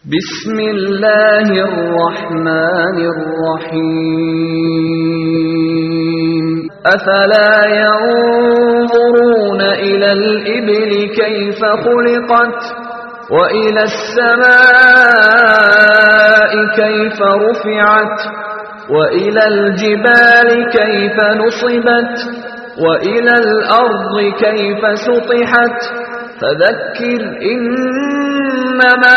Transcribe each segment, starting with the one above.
بسم الله الرحمن الرحيم أفلا ينظرون إلى الإبل كيف خلقت وإلى السماء كيف رفعت وإلى الجبال كيف نصبت وإلى الأرض كيف سطحت فذكر إنما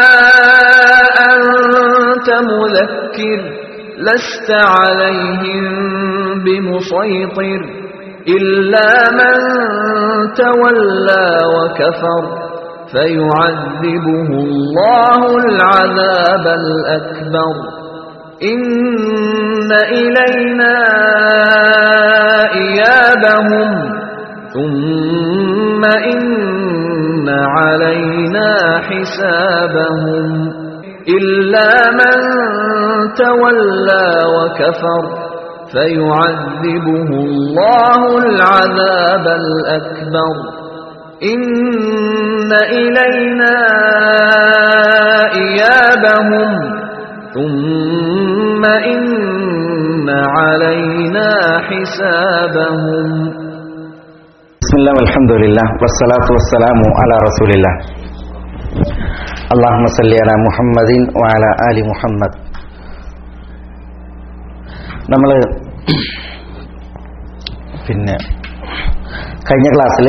أنت مذكر لست عليهم بمسيطر إلا من تولى وكفر فيعذبه الله العذاب الأكبر إن إلينا إيابهم ثم إن علينا حسابهم إلا من تولى وكفر فيعذبه الله العذاب الأكبر إن إلينا إيابهم ثم إن علينا حسابهم بسم الله والحمد لله والصلاة والسلام على رسول الله اللهم صل على محمد وعلى آل محمد നമ്മൾ പിന്നെ കഴിഞ്ഞ ക്ലാസ്സിൽ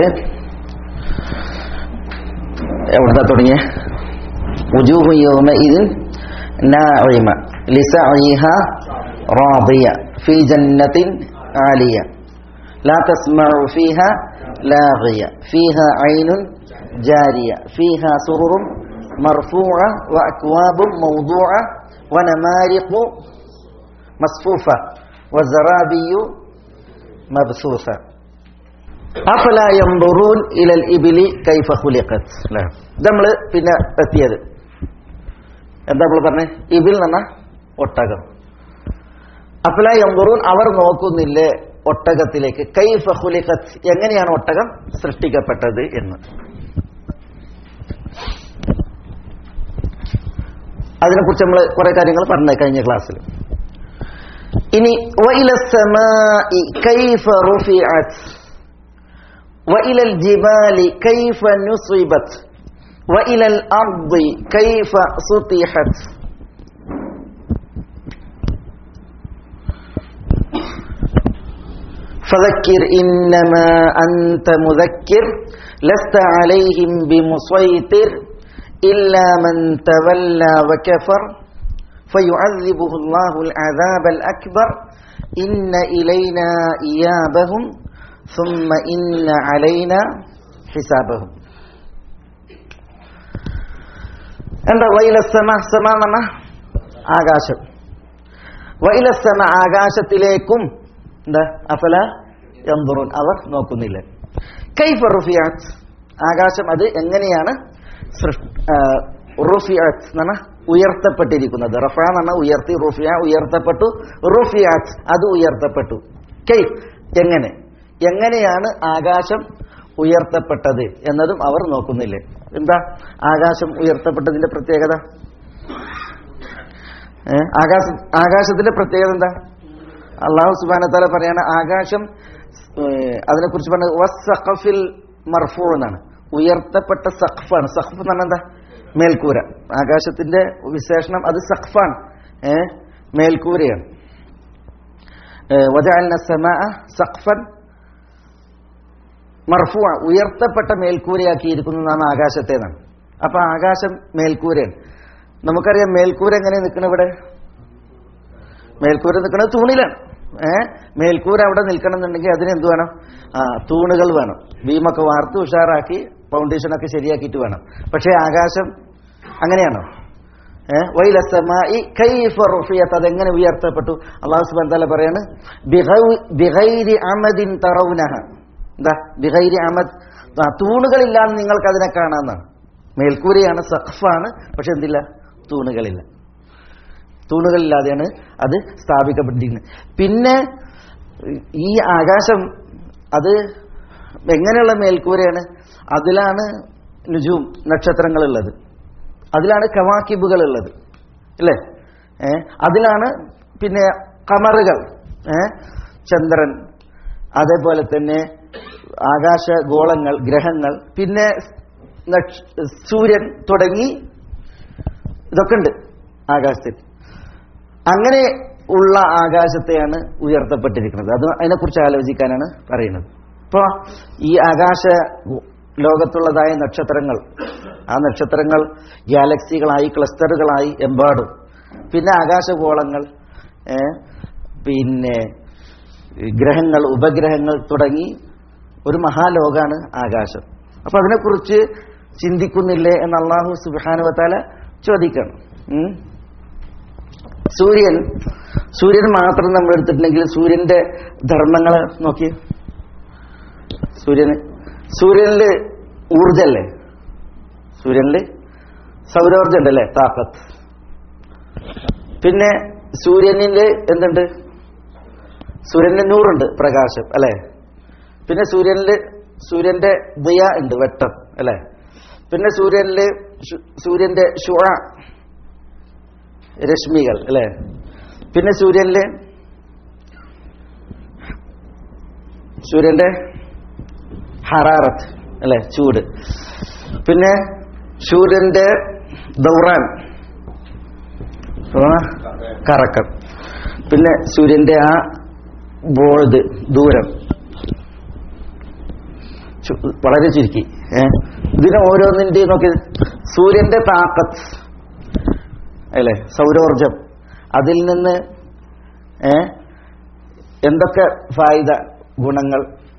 എവിടുന്നാ തുടങ്ങിയ ഉജൂഹു യോമ ഇതിൽ നാഇമ ലിസഇഹ റാദിയ ഫി ജന്നത്തിൻ ആലിയ لا تسمع فيها لاغية فيها عين جارية فيها سرر مرفوعة وأكواب موضوعة ونمارق مصفوفة وزرابي مبثوثة أفلا ينظرون إلى الإبل كيف خلقت لا നമ്മൾ പിന്നെ എത്തിയത് എന്താ നമ്മൾ പറഞ്ഞത് ഇബിൽ എന്ന ഒട്ടകം അഫല യംബറൂൻ അവർ നോക്കുന്നില്ലേ ഒട്ടകത്തിലേക്ക് കൈഫ ഹുലിഖത്ത് എങ്ങനെയാണ് ഒട്ടകം സൃഷ്ടിക്കപ്പെട്ടത് എന്ന് അതിനെക്കുറിച്ച് നമ്മൾ കുറെ കാര്യങ്ങൾ പറഞ്ഞു കഴിഞ്ഞ ക്ലാസ്സിൽ ഇനി കൈഫ റുഫിഅത് وإلى الجبال كيف نصبت وإلى الأرض كيف سطحت فذكر إنما أنت مذكر لست عليهم بمسيطر إلا من تولى وكفر فيعذبه الله العذاب الأكبر إن إلينا إيابهم ثم إن علينا حسابهم എന്താ വൈലസമ സമ എന്ന ആകാശം വൈലസമ ആകാശത്തിലേക്കും എന്താ അഫല യന്തുറുൻ അവർ നോക്കുന്നില്ല കൈഫ റുഫിയാത്ത് ആകാശം അത് എങ്ങനെയാണ് റുഫിയാത്ത് എന്നാണ് ഉയർത്തപ്പെട്ടിരിക്കുന്നത് റഫ എന്നാണ് ഉയർത്തി റുഫിയ ഉയർത്തപ്പെട്ടു റുഫിയാത്ത് അത് ഉയർത്തപ്പെട്ടു കൈ എങ്ങനെ എങ്ങനെയാണ് ആകാശം ഉയർത്തപ്പെട്ടത് എന്നതും അവർ നോക്കുന്നില്ലേ എന്താ ആകാശം ഉയർത്തപ്പെട്ടതിന്റെ പ്രത്യേകത ആകാശ ആകാശത്തിന്റെ പ്രത്യേകത എന്താ അള്ളാഹു സുബാനത്താല പറയാണ് ആകാശം അതിനെക്കുറിച്ച് പറഞ്ഞത് വസ്സഖഫിൽ മർഫൂ എന്നാണ് ഉയർത്തപ്പെട്ട സഖഫാണ് സഖഫ് എന്ന് പറഞ്ഞാൽ എന്താ മേൽക്കൂര ആകാശത്തിന്റെ വിശേഷണം അത് സഖഫാണ് ഏ മേൽക്കൂരയാണ് വജാലിന സമ സഖഫൻ മർഫു ഉയർത്തപ്പെട്ട മേൽക്കൂരയാക്കിയിരിക്കുന്നതാണ് ആകാശത്തേന്നാണ് അപ്പൊ ആകാശം മേൽക്കൂരയാണ് നമുക്കറിയാം മേൽക്കൂര എങ്ങനെ നിൽക്കണം ഇവിടെ മേൽക്കൂര നിൽക്കുന്നത് തൂണിലാണ് ഏഹ് മേൽക്കൂര അവിടെ നിൽക്കണം എന്നുണ്ടെങ്കിൽ അതിന് എന്ത് വേണം ആ തൂണുകൾ വേണം ബീമൊക്കെ വാർത്ത് ഉഷാറാക്കി ഫൗണ്ടേഷനൊക്കെ ശരിയാക്കിയിട്ട് വേണം പക്ഷേ ആകാശം അങ്ങനെയാണോ ഏഹ് വൈലസമായി കൈഫറുഫിയത്ത് അതെങ്ങനെ ഉയർത്തപ്പെട്ടു അള്ളാഹു സുബാൻ തല പറയാണ് ബിഹൈരി അമദിൻ തറവുനഹ എന്താ ബിഹൈരി അമദ് തൂണുകളില്ലാന്ന് നിങ്ങൾക്ക് അതിനെ കാണാമെന്നാണ് മേൽക്കൂരയാണ് സഖഫാണ് പക്ഷെ എന്തില്ല തൂണുകളില്ല തൂണുകളില്ലാതെയാണ് അത് സ്ഥാപിക്കപ്പെട്ടിരിക്കുന്നത് പിന്നെ ഈ ആകാശം അത് എങ്ങനെയുള്ള മേൽക്കൂരയാണ് അതിലാണ് നുജൂം നക്ഷത്രങ്ങളുള്ളത് അതിലാണ് കവാക്കിബുകൾ ഉള്ളത് അല്ലേ ഏ അതിലാണ് പിന്നെ കമറുകൾ ഏ ചന്ദ്രൻ അതേപോലെ തന്നെ ആകാശഗോളങ്ങൾ ഗ്രഹങ്ങൾ പിന്നെ നക്ഷ- സൂര്യൻ തുടങ്ങി ഇതൊക്കെ ഉണ്ട് ആകാശത്തിൽ അങ്ങനെ ഉള്ള ആകാശത്തെയാണ് ഉയർത്തപ്പെട്ടിരിക്കുന്നത് അത് അതിനെക്കുറിച്ച് ആലോചിക്കാനാണ് പറയുന്നത് ഇപ്പോൾ ഈ ആകാശ ലോകത്തുള്ളതായ നക്ഷത്രങ്ങൾ ആ നക്ഷത്രങ്ങൾ ഗാലക്സികളായി ക്ലസ്റ്ററുകളായി എമ്പാടും പിന്നെ ആകാശഗോളങ്ങൾ ഏ, പിന്നെ ഗ്രഹങ്ങൾ ഉപഗ്രഹങ്ങൾ തുടങ്ങി ഒരു മഹാലോകാണ് ആകാശം അപ്പൊ അതിനെക്കുറിച്ച് ചിന്തിക്കുന്നില്ലേ എന്ന് അള്ളാഹു സുബാനുവത്താല ചോദിക്കണം ഉം. സൂര്യൻ സൂര്യൻ മാത്രം നമ്മൾ എടുത്തിട്ടുണ്ടെങ്കിൽ സൂര്യന്റെ ധർമ്മങ്ങൾ നോക്കി സൂര്യന് സൂര്യനില് ഊർജല്ലേ സൂര്യനില് സൗരോർജം ഉണ്ടല്ലേ താക്കത്ത് പിന്നെ സൂര്യനില് എന്തുണ്ട് സൂര്യന്റെ നൂറുണ്ട് പ്രകാശം അല്ലെ പിന്നെ സൂര്യനില് സൂര്യന്റെ ദിയ ഉണ്ട് വെട്ടം അല്ലെ പിന്നെ സൂര്യനില് ശു- സൂര്യന്റെ ഷുഴ രശ്മികൾ അല്ലെ പിന്നെ സൂര്യനില് സൂര്യന്റെ ഹറാറത്ത് അല്ലെ ചൂട് പിന്നെ സൂര്യന്റെ ദൗറാൻ ആ, കറക്കം പിന്നെ സൂര്യന്റെ ആ ബോൾത് ദൂരം ചു- വളരെ ചുരുക്കി ഏ ഇതിന് ഓരോന്നിന്റെയും നോക്കി സൂര്യന്റെ താക്കത്ത് അല്ലേ സൗരോർജം അതിൽ നിന്ന് ഏ എന്തൊക്കെ ഫായിദ ഗുണങ്ങൾ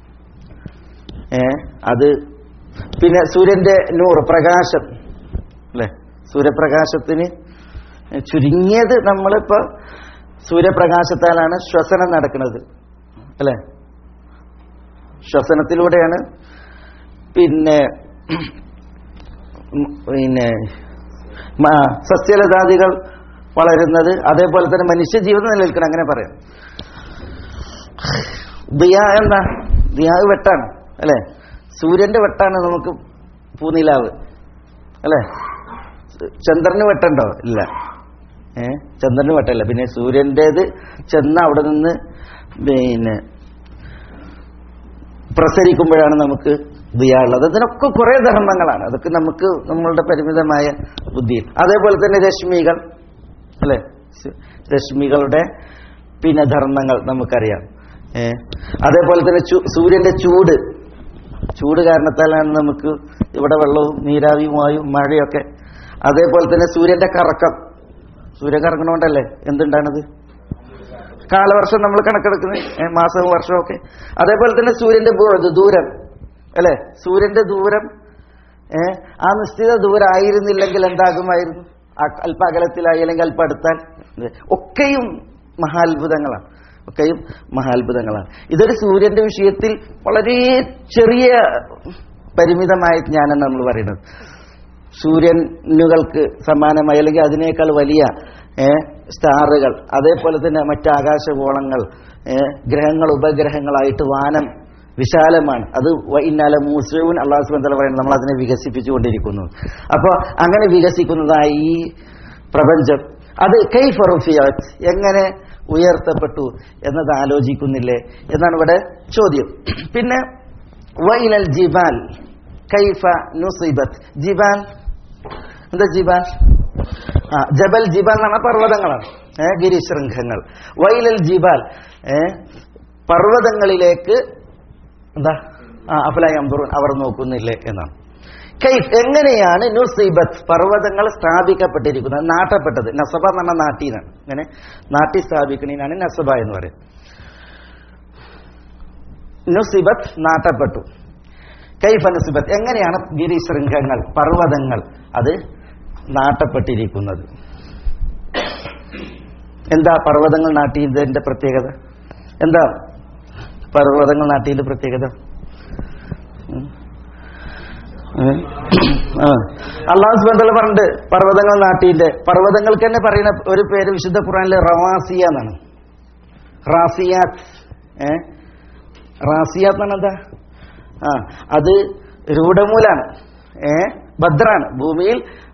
ഏ അത് പിന്നെ സൂര്യന്റെ നൂറ് പ്രകാശം അല്ലേ സൂര്യപ്രകാശത്തിന് ചുരുങ്ങിയത് നമ്മളിപ്പോ സൂര്യപ്രകാശത്താലാണ് ശ്വസനം നടക്കുന്നത് അല്ലേ ശ്വസനത്തിലൂടെയാണ് പിന്നെ ഉം, പിന്നെ മ- സസ്യലതാദികൾ വളരുന്നത് അതേപോലെ തന്നെ മനുഷ്യജീവിതം നിലനിൽക്കണം അങ്ങനെ പറയാം ദിയ എന്താ ദിയാവ് വെട്ടാണ് അല്ലെ സൂര്യന്റെ വെട്ടാണ് നമുക്ക് പൂനിലാവ് അല്ലെ ചന്ദ്രന് വെട്ടുണ്ടോ ഇല്ല ഏ ചന്ദ്രന് വെട്ടല്ല പിന്നെ സൂര്യന്റേത് ചെന്ന് അവിടെ നിന്ന് പിന്നെ പ്രസരിക്കുമ്പോഴാണ് നമുക്ക് ദിയ ഉള്ളത് അതിനൊക്കെ കുറെ ധർമ്മങ്ങളാണ് അതൊക്കെ നമുക്ക് നമ്മളുടെ പരിമിതമായ ബുദ്ധിയിൽ അതേപോലെ തന്നെ രശ്മികൾ അല്ലെ സ് രശ്മികളുടെ പിന്നെ ധർമ്മങ്ങൾ നമുക്കറിയാം ഏ അതേപോലെ തന്നെ ചു- സൂര്യന്റെ ചൂട് ചൂട് കാരണത്താലാണ് നമുക്ക് ഇവിടെ വെള്ളവും നീരാവിയും വായും മഴയൊക്കെ അതേപോലെ തന്നെ സൂര്യന്റെ കറക്കം സൂര്യൻ കറങ്ങണോണ്ടല്ലേ എന്തുണ്ടാണത് കാലവർഷം നമ്മൾ കണക്കെടുക്കുന്നത് ഏ, മാസവും വർഷവും ഒക്കെ അതേപോലെ തന്നെ സൂര്യന്റെ ബു- ദൂരം അല്ലെ സൂര്യന്റെ ദൂരം ഏ, ആ നിശ്ചിത ദൂരം ആയിരുന്നില്ലെങ്കിൽ എന്താകുമായിരുന്നു ആ- അല്പ അകലത്തിലായി അല്ലെങ്കിൽ അല്പ അടുത്താൽ ഇത് ഒക്കെയും മഹാത്ഭുതങ്ങളാണ് ഒക്കെയും മഹാത്ഭുതങ്ങളാണ് ഇതൊരു സൂര്യന്റെ വിഷയത്തിൽ വളരെ ചെറിയ പരിമിതമായ ജ്ഞാനം നമ്മൾ പറയുന്നത് സൂര്യനുകൾക്ക് സമാനമായി അല്ലെങ്കിൽ അതിനേക്കാൾ വലിയ ഏ, സ്റ്റാറുകൾ അതേപോലെ തന്നെ മറ്റ് ആകാശഗോളങ്ങൾ ഏ, ഗ്രഹങ്ങൾ ഉപഗ്രഹങ്ങളായിട്ട് വാനം വിശാലമാണ് അത് ഇന്നാലെ മൂസവും അള്ളാഹു സുബന്ധ പറയുന്നത് നമ്മൾ അതിനെ വികസിപ്പിച്ചുകൊണ്ടിരിക്കുന്നു അപ്പോൾ അങ്ങനെ വികസിക്കുന്നതായ ഈ പ്രപഞ്ചം അത് കൈ ഫറുഫിയാത്ത് എങ്ങനെ ഉയർത്തപ്പെട്ടു എന്നത് ആലോചിക്കുന്നില്ലേ എന്നാണ് ഇവിടെ ചോദ്യം പിന്നെ വൈലൽ ജിബാൽ കൈഫ നുസിബത്ത് ജിബാൽ എന്താ ജിബാൽ ആ ജബൽ ജിബാൽ എന്ന് പറഞ്ഞാൽ പർവ്വതങ്ങളാണ് ഏ ഗിരിശൃംഖങ്ങൾ വൈലൽ ജിബാൽ ഏ പർവ്വതങ്ങളിലേക്ക് എന്താ ആ അഫലായംബുറൂൻ അവർ നോക്കുന്നില്ലേ എന്നാണ് കൈഫ് എങ്ങനെയാണ് നുസീബത്ത് പർവ്വതങ്ങൾ സ്ഥാപിക്കപ്പെട്ടിരിക്കുന്നത് നാട്ടപ്പെട്ടത് നസബ എന്ന് പറഞ്ഞാൽ നാട്ടീനാണ് ഇങ്ങനെ നാട്ടി സ്ഥാപിക്കണീനാണ് നസബ എന്ന് പറയുന്നത് നുസിബത്ത് നാട്ടപ്പെട്ടു കൈഫ നുസിബത്ത് എങ്ങനെയാണ് ഗിരിശൃംഖങ്ങൾ പർവ്വതങ്ങൾ അത് നാട്ടപ്പെട്ടിരിക്കുന്നത് എന്താ പർവ്വതങ്ങൾ നാട്ടിയതിന്റെ പ്രത്യേകത എന്താ പർവ്വതങ്ങൾ നാട്ടിയതിന്റെ പ്രത്യേകത ഉം. ഉം. ആ. അള്ളാഹു സുബന്ധ പറഞ്ഞിട്ട് പർവ്വതങ്ങൾ നാട്ടിന്റെ പർവ്വതങ്ങൾക്ക് തന്നെ പറയുന്ന ഒരു പേര് വിശുദ്ധ ഖുറാനിലെ റവാസിയ എന്നാണ് റാസിയാത്ത് ഏ റാസിയാത്ത് എന്നാണ് എന്താ ആ അത് രൂഢമൂലാണ് ഏ ഭദ്രാണ് ഭൂമിയിൽ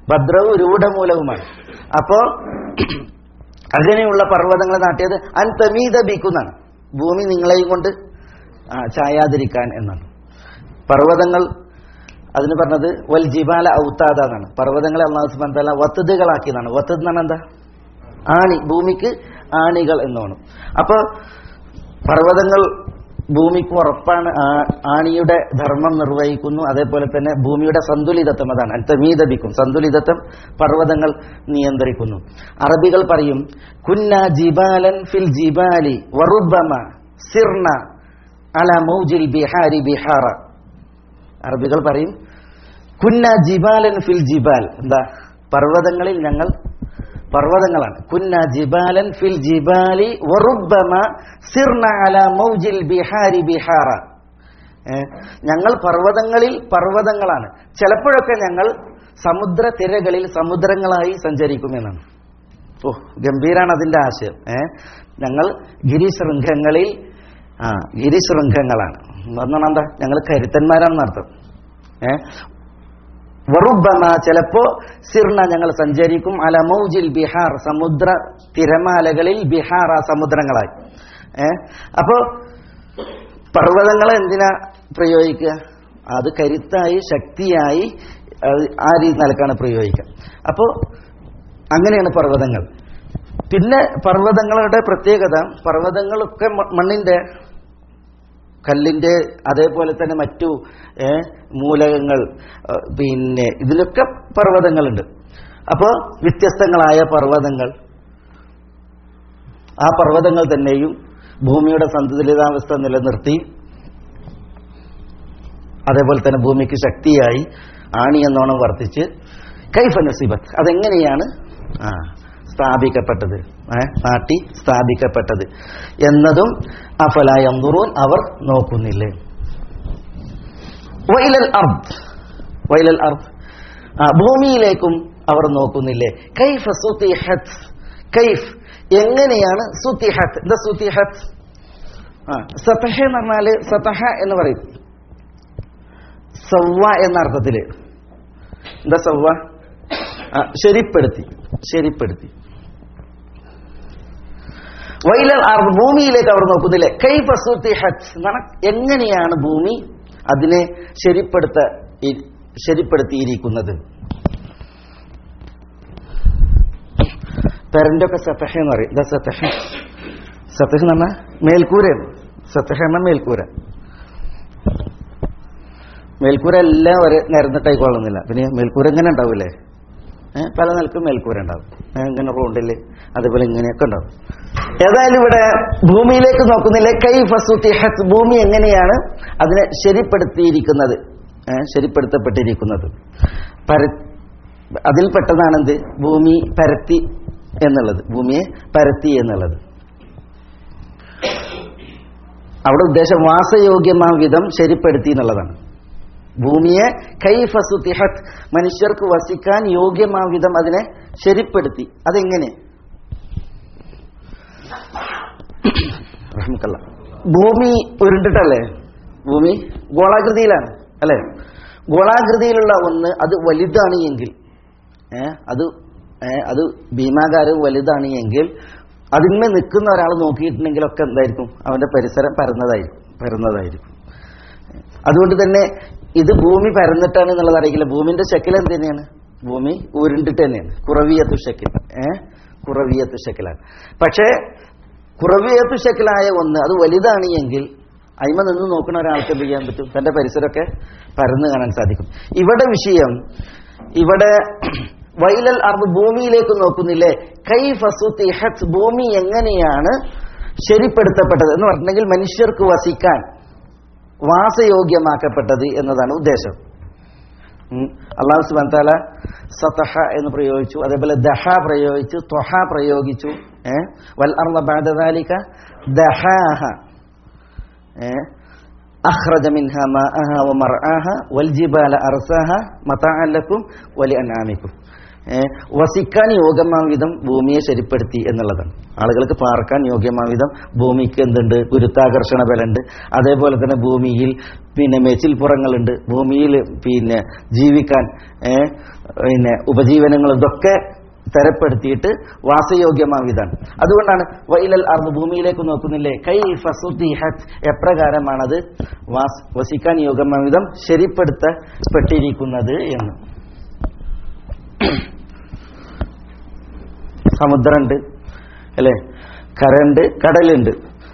ഭദ്രവും രൂഢമൂലവുമാണ് അപ്പോ അങ്ങനെയുള്ള പർവ്വതങ്ങൾ നാട്ടിയത് അൻ തമീത ബിക്കുന്നാണ് ഭൂമി നിങ്ങളെയും കൊണ്ട് ആ, ചായാതിരിക്കാൻ എന്നാണ് പർവ്വതങ്ങൾ അതിന് പറഞ്ഞത് വൽ ജിബാല ഔത്താദ എന്നാണ് പർവ്വതങ്ങളെ അള്ളാഹു സുബ്ഹാനഹു വ തആല വത്തതുകളാക്കി എന്നാണ് വത്തത് എന്നാണ് എന്താ ആണി ഭൂമിക്ക് ആണികൾ എന്നാണ് അപ്പൊ പർവ്വതങ്ങൾ ഭൂമിക്ക് ഉറപ്പാണ് ആ- ആണിയുടെ ധർമ്മം നിർവഹിക്കുന്നു അതേപോലെ തന്നെ ഭൂമിയുടെ സന്തുലിതത്വം അതാണ് അന്തമീതപിക്കും സന്തുലിതത്വം പർവ്വതങ്ങൾ നിയന്ത്രിക്കുന്നു അറബികൾ പറയും കുന്ന ജിബാലൻ ഫിൽ ജിബാലി വറുബമ സിർന അല മൗജിൽ ബിഹാരി ബിഹാറ അറബികൾ പറയും കുന്ന ജിബാലൻ ഫിൽ ജിബാൽ എന്താ പർവ്വതങ്ങളിൽ ഞങ്ങൾ പർവ്വതങ്ങളാണ് കുന്ന ജിബാലൻ ഫിൽ ജിബാലി വറുബമ സിർന അല മൗജിൽ ബിഹാരി ബിഹാറ ഏ, ഞങ്ങൾ പർവ്വതങ്ങളിൽ പർവ്വതങ്ങളാണ് ചിലപ്പോഴൊക്കെ ഞങ്ങൾ സമുദ്ര തിരകളിൽ സമുദ്രങ്ങളായി സഞ്ചരിക്കുമെന്നാണ് ഓ ഗംഭീരാണ് അതിന്റെ ആശയം ഏ ഞങ്ങൾ ഗിരിശൃംഖങ്ങളിൽ ആ ഗിരിശൃംഖങ്ങളാണ് എന്നാണ് എന്താ ഞങ്ങൾ കരുത്തന്മാരാണെന്ന് അർത്ഥം ഏ വറുബമ ചിലപ്പോ സിർണ ഞങ്ങൾ സഞ്ചരിക്കും അല മൗജിൽ ബിഹാർ സമുദ്ര തിരമാലകളിൽ ബിഹാർ ആ സമുദ്രങ്ങളായി ഏ അപ്പോ പർവ്വതങ്ങളെ എന്തിനാ പ്രയോഗിക്കുക അത് കരുത്തായി ശക്തിയായി അത് ആ രീതി നിലക്കാണ് പ്രയോഗിക്കുക അപ്പോ അങ്ങനെയാണ് പർവ്വതങ്ങൾ പിന്നെ പർവ്വതങ്ങളുടെ പ്രത്യേകത പർവ്വതങ്ങളൊക്കെ മ- മണ്ണിന്റെ കല്ലിന്റെ അതേപോലെ തന്നെ മറ്റു ഏ, മൂലകങ്ങൾ ഏ, പിന്നെ ഇതിലൊക്കെ പർവ്വതങ്ങളുണ്ട് അപ്പോൾ വ്യത്യസ്തങ്ങളായ പർവ്വതങ്ങൾ ആ പർവ്വതങ്ങൾ തന്നെയും ഭൂമിയുടെ സന്തുലിതാവസ്ഥ നിലനിർത്തി അതേപോലെ തന്നെ ഭൂമിക്ക് ശക്തിയായി ആണി എന്നോണം വർത്തിച്ച് കൈഫ നസീബത്ത് അതെങ്ങനെയാണ് ആ സ്ഥാപിക്കപ്പെട്ടത് ഏ, നാട്ടി സ്ഥാപിക്കപ്പെട്ടത് എന്നതും അഫലായ നുറൂൻ അവർ നോക്കുന്നില്ലേ വൈലൽ അർദ് വൈലൽ അർദ് ആ ഭൂമിയിലേക്കും അവർ നോക്കുന്നില്ലേ കൈഫ സുതിഹത്ത് കൈഫ് എങ്ങനെയാണ് സുതിഹത്ത് എന്താ സുതിഹത്ത് ആ സതഹ എന്ന് പറഞ്ഞാല് സതഹ എന്ന് പറയും സവ്വ എന്ന അർത്ഥത്തില് എന്താ സവ്വ ആ, ശരിപ്പെടുത്തി ശരിപ്പെടുത്തി വൈലൽ ആർ ഭൂമിയിലേക്ക് അവർ നോക്കുന്നില്ലേ കൈഫ സുതിഹത്ത് എന്നാണ് എങ്ങനെയാണ് ഭൂമി അതിനെ ശരിപ്പെടുത്ത ഇ- ശരിപ്പെടുത്തിയിരിക്കുന്നത് പെരന്റെ ഒക്കെ സത്തഹ എന്ന് പറയും എന്താ സത്തഹ സത്തഹ എന്ന് പറഞ്ഞാൽ മേൽക്കൂരയാണ് സത്തഹ എന്ന മേൽക്കൂര മേൽക്കൂര എല്ലാം ഒരേ നിരന്നിട്ടായിക്കൊള്ളുന്നില്ല പിന്നെ മേൽക്കൂര ഇങ്ങനെ ഉണ്ടാവില്ലേ ഏഹ് പല നിലക്കും മേൽക്കൂര ഉണ്ടാവും ഏ, ഇങ്ങനെ റോഡില് അതുപോലെ ഇങ്ങനെയൊക്കെ ഉണ്ടാവും ഏതായാലും ഇവിടെ ഭൂമിയിലേക്ക് നോക്കുന്നില്ലേ കൈ ഫസുത്തിഹത്ത് ഭൂമി എങ്ങനെയാണ് അതിനെ ശരിപ്പെടുത്തിയിരിക്കുന്നത് ഏ, ശരിപ്പെടുത്തപ്പെട്ടിരിക്കുന്നത് പര അതിൽപ്പെട്ടതാണെന്ത് ഭൂമി പരത്തി എന്നുള്ളത് ഭൂമിയെ പരത്തി എന്നുള്ളത് അവിടെ ഉദ്ദേശം വാസയോഗ്യമാം വിധം ശരിപ്പെടുത്തി എന്നുള്ളതാണ് ഭൂമിയെ കൈഫസുത്തിഹത്ത് മനുഷ്യർക്ക് വസിക്കാൻ യോഗ്യമാം വിധം അതിനെ ശരിപ്പെടുത്തി അതെങ്ങനെ റഹ്മക്കല്ല. ഭൂമി ഉരുണ്ടിട്ടല്ലേ ഭൂമി ഗോളാകൃതിയിലാണ് അല്ലെ ഗോളാകൃതിയിലുള്ള ഒന്ന് അത് വലുതാണ് എങ്കിൽ ഏ, അത് ഏ, അത് ഭീമാകാരം വലുതാണ് എങ്കിൽ അതിന്മേ നിൽക്കുന്ന ഒരാൾ നോക്കിയിട്ടുണ്ടെങ്കിലൊക്കെ എന്തായിരിക്കും അവന്റെ പരിസരം പരന്നതായിരിക്കും പരന്നതായിരിക്കും അതുകൊണ്ട് തന്നെ ഇത് ഭൂമി പരന്നിട്ടാണ് എന്നുള്ളത് അറിയില്ല ഭൂമിന്റെ ശക്കിൽ എന്ത് തന്നെയാണ് ഭൂമി ഉരുണ്ടിട്ട് തന്നെയാണ് കുറവിയത്തു ശക്കിൽ ഏ കുറവിയത്തു ശക്കിലാണ് പക്ഷേ കുറവിയത്തു ശക്കിലായ ഒന്ന് അത് വലുതാണ് എങ്കിൽ അയിമ നിന്ന് നോക്കുന്ന ഒരാൾക്ക് എന്ത് ചെയ്യാൻ പറ്റും തന്റെ പരിസരമൊക്കെ പരന്നു കാണാൻ സാധിക്കും ഇവിടെ വിഷയം ഇവിടെ വൈലൽ അർബ് ഭൂമിയിലേക്ക് നോക്കുന്നില്ലേ കൈ ഫസുത്തിഹത്ത് ഭൂമി എങ്ങനെയാണ് ശരിപ്പെടുത്തപ്പെട്ടത് എന്ന് പറഞ്ഞെങ്കിൽ മനുഷ്യർക്ക് വസിക്കാൻ വാസയോഗ്യമാക്കപ്പെട്ടത് എന്നതാണ് ഉദ്ദേശം ഉം. അള്ളാഹു സുബാൻ താല സതഹ എന്ന് പ്രയോഗിച്ചു അതേപോലെ ദഹ പ്രയോഗിച്ചു ത്വഹ പ്രയോഗിച്ചു ഏ വൽ അർള ബഅദ ദാലിക ദഹാഹ ഏ أخرج منها ماءها ومرعاها والجبال أرساها متاعا لكم ولأنعامكم ഏ, വസിക്കാൻ യോഗ്യമാം വിധം ഭൂമിയെ ശരിപ്പെടുത്തി എന്നുള്ളതാണ് ആളുകൾക്ക് പാർക്കാൻ യോഗ്യമാം വിധം ഭൂമിക്ക് എന്തുണ്ട് ഗുരുത്വാകർഷണ ബലമുണ്ട് അതേപോലെ തന്നെ ഭൂമിയിൽ പിന്നെ മേച്ചിൽപ്പുറങ്ങളുണ്ട് ഭൂമിയിൽ പിന്നെ ജീവിക്കാൻ ഏ, പിന്നെ ഉപജീവനങ്ങൾ ഇതൊക്കെ തരപ്പെടുത്തിയിട്ട് വാസയോഗ്യമാം വിധാണ് അതുകൊണ്ടാണ് വൈലൽ അർന്ന് ഭൂമിയിലേക്ക് നോക്കുന്നില്ലേ കൈ ഫസുദ്ദിഹത്ത് എപ്രകാരമാണത് വാസ് വസിക്കാൻ യോഗ്യമാം വിധം ശരിപ്പെടുത്തപ്പെട്ടിരിക്കുന്നത് എന്ന് സമുദ്രമുണ്ട് അല്ലേ കരണ്ട് കടലുണ്ട്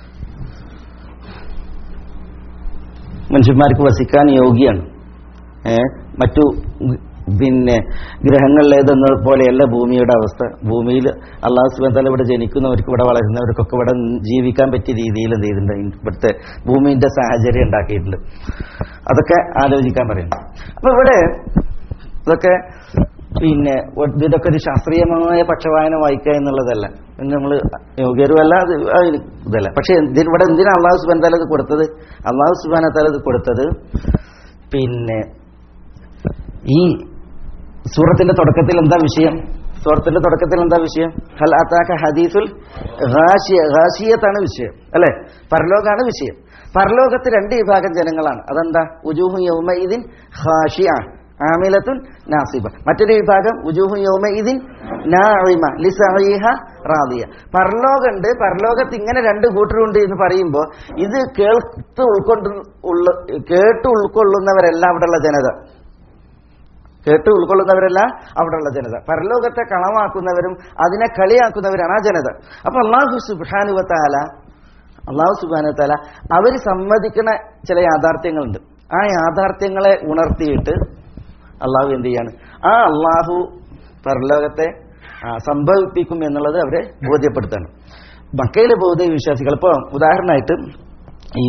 മനുഷ്യന്മാർക്ക് വസിക്കാൻ യോഗ്യാണ് ഏ മറ്റു ഗ- പിന്നെ ഗ്രഹങ്ങളിലേതെന്ന പോലെയല്ല ഭൂമിയുടെ അവസ്ഥ ഭൂമിയിൽ അള്ളാഹു സുബാൻ ഇവിടെ ജനിക്കുന്നവർക്ക് ഇവിടെ വളരുന്നവർക്കൊക്കെ ഇവിടെ ജീവിക്കാൻ പറ്റിയ രീതിയിൽ എന്ത് ചെയ്തിട്ടുണ്ട് ഇവിടുത്തെ ഭൂമിന്റെ സാഹചര്യം ഉണ്ടാക്കിയിട്ടുണ്ട് അതൊക്കെ ആലോചിക്കാൻ പറയുന്നു അപ്പൊ ഇവിടെ ഇതൊക്കെ പിന്നെ ഒ- ഇതൊക്കെ ഒരു ശാസ്ത്രീയമായ പക്ഷവായന വായിക്കുക എന്നുള്ളതല്ല നമ്മൾ യോഗ്യരുമല്ല അത് അതിന് ഇതല്ല പക്ഷെ എന്തിന് ഇവിടെ എന്തിനാ അള്ളാഹു സുബാൻ താല ഇത് കൊടുത്തത് അള്ളാഹു സുബാന താല ഇത് കൊടുത്തത് പിന്നെ ഈ സൂറത്തിന്റെ തുടക്കത്തിൽ എന്താ വിഷയം സൂറത്തിന്റെ തുടക്കത്തിൽ എന്താ വിഷയം ഹൽ അത്താക്ക ഹദീസുൽ ഘാഷിയ ഘാഷിയത്താണ് വിഷയം അല്ലെ പരലോകാണ് വിഷയം പരലോകത്ത് രണ്ട് വിഭാഗം ജനങ്ങളാണ് അതെന്താ ഉജൂഹു യൗമഇദിൻ ഖാഷിയ ആമിലത്തുൻ നാസിബ മറ്റൊരു വിഭാഗം ഉജൂഹു യൗമഇദിൻ നാഇമ ലിസഈഹ റാദിയ പരലോകമുണ്ട് പരലോകത്ത് ഇങ്ങനെ രണ്ട് കൂട്ടരുണ്ട് എന്ന് പറയുമ്പോൾ ഇത് കേൾത്ത് ഉൾക്കൊണ്ട് ഉള്ള കേട്ട് ഉൾക്കൊള്ളുന്നവരെല്ലാം അവിടെയുള്ള ജനത കേട്ട് ഉൾക്കൊള്ളുന്നവരല്ല അവിടെയുള്ള ജനത പരലോകത്തെ കളമാക്കുന്നവരും അതിനെ കളിയാക്കുന്നവരാണ് ആ ജനത അപ്പൊ അള്ളാഹു സുബാനുവത്താല അള്ളാഹു സുബാനുവത്താല അവർ സമ്മതിക്കുന്ന ചില യാഥാർത്ഥ്യങ്ങളുണ്ട് ആ യാഥാർത്ഥ്യങ്ങളെ ഉണർത്തിയിട്ട് അള്ളാഹു എന്ത് ചെയ്യാണ് ആ അള്ളാഹു പരലോകത്തെ ആ, സംഭവിപ്പിക്കും എന്നുള്ളത് അവരെ ബോധ്യപ്പെടുത്താണ് മക്കയിലെ ബൗദ്ധ വിശ്വാസികൾ ഇപ്പോൾ ഉദാഹരണമായിട്ട് ഈ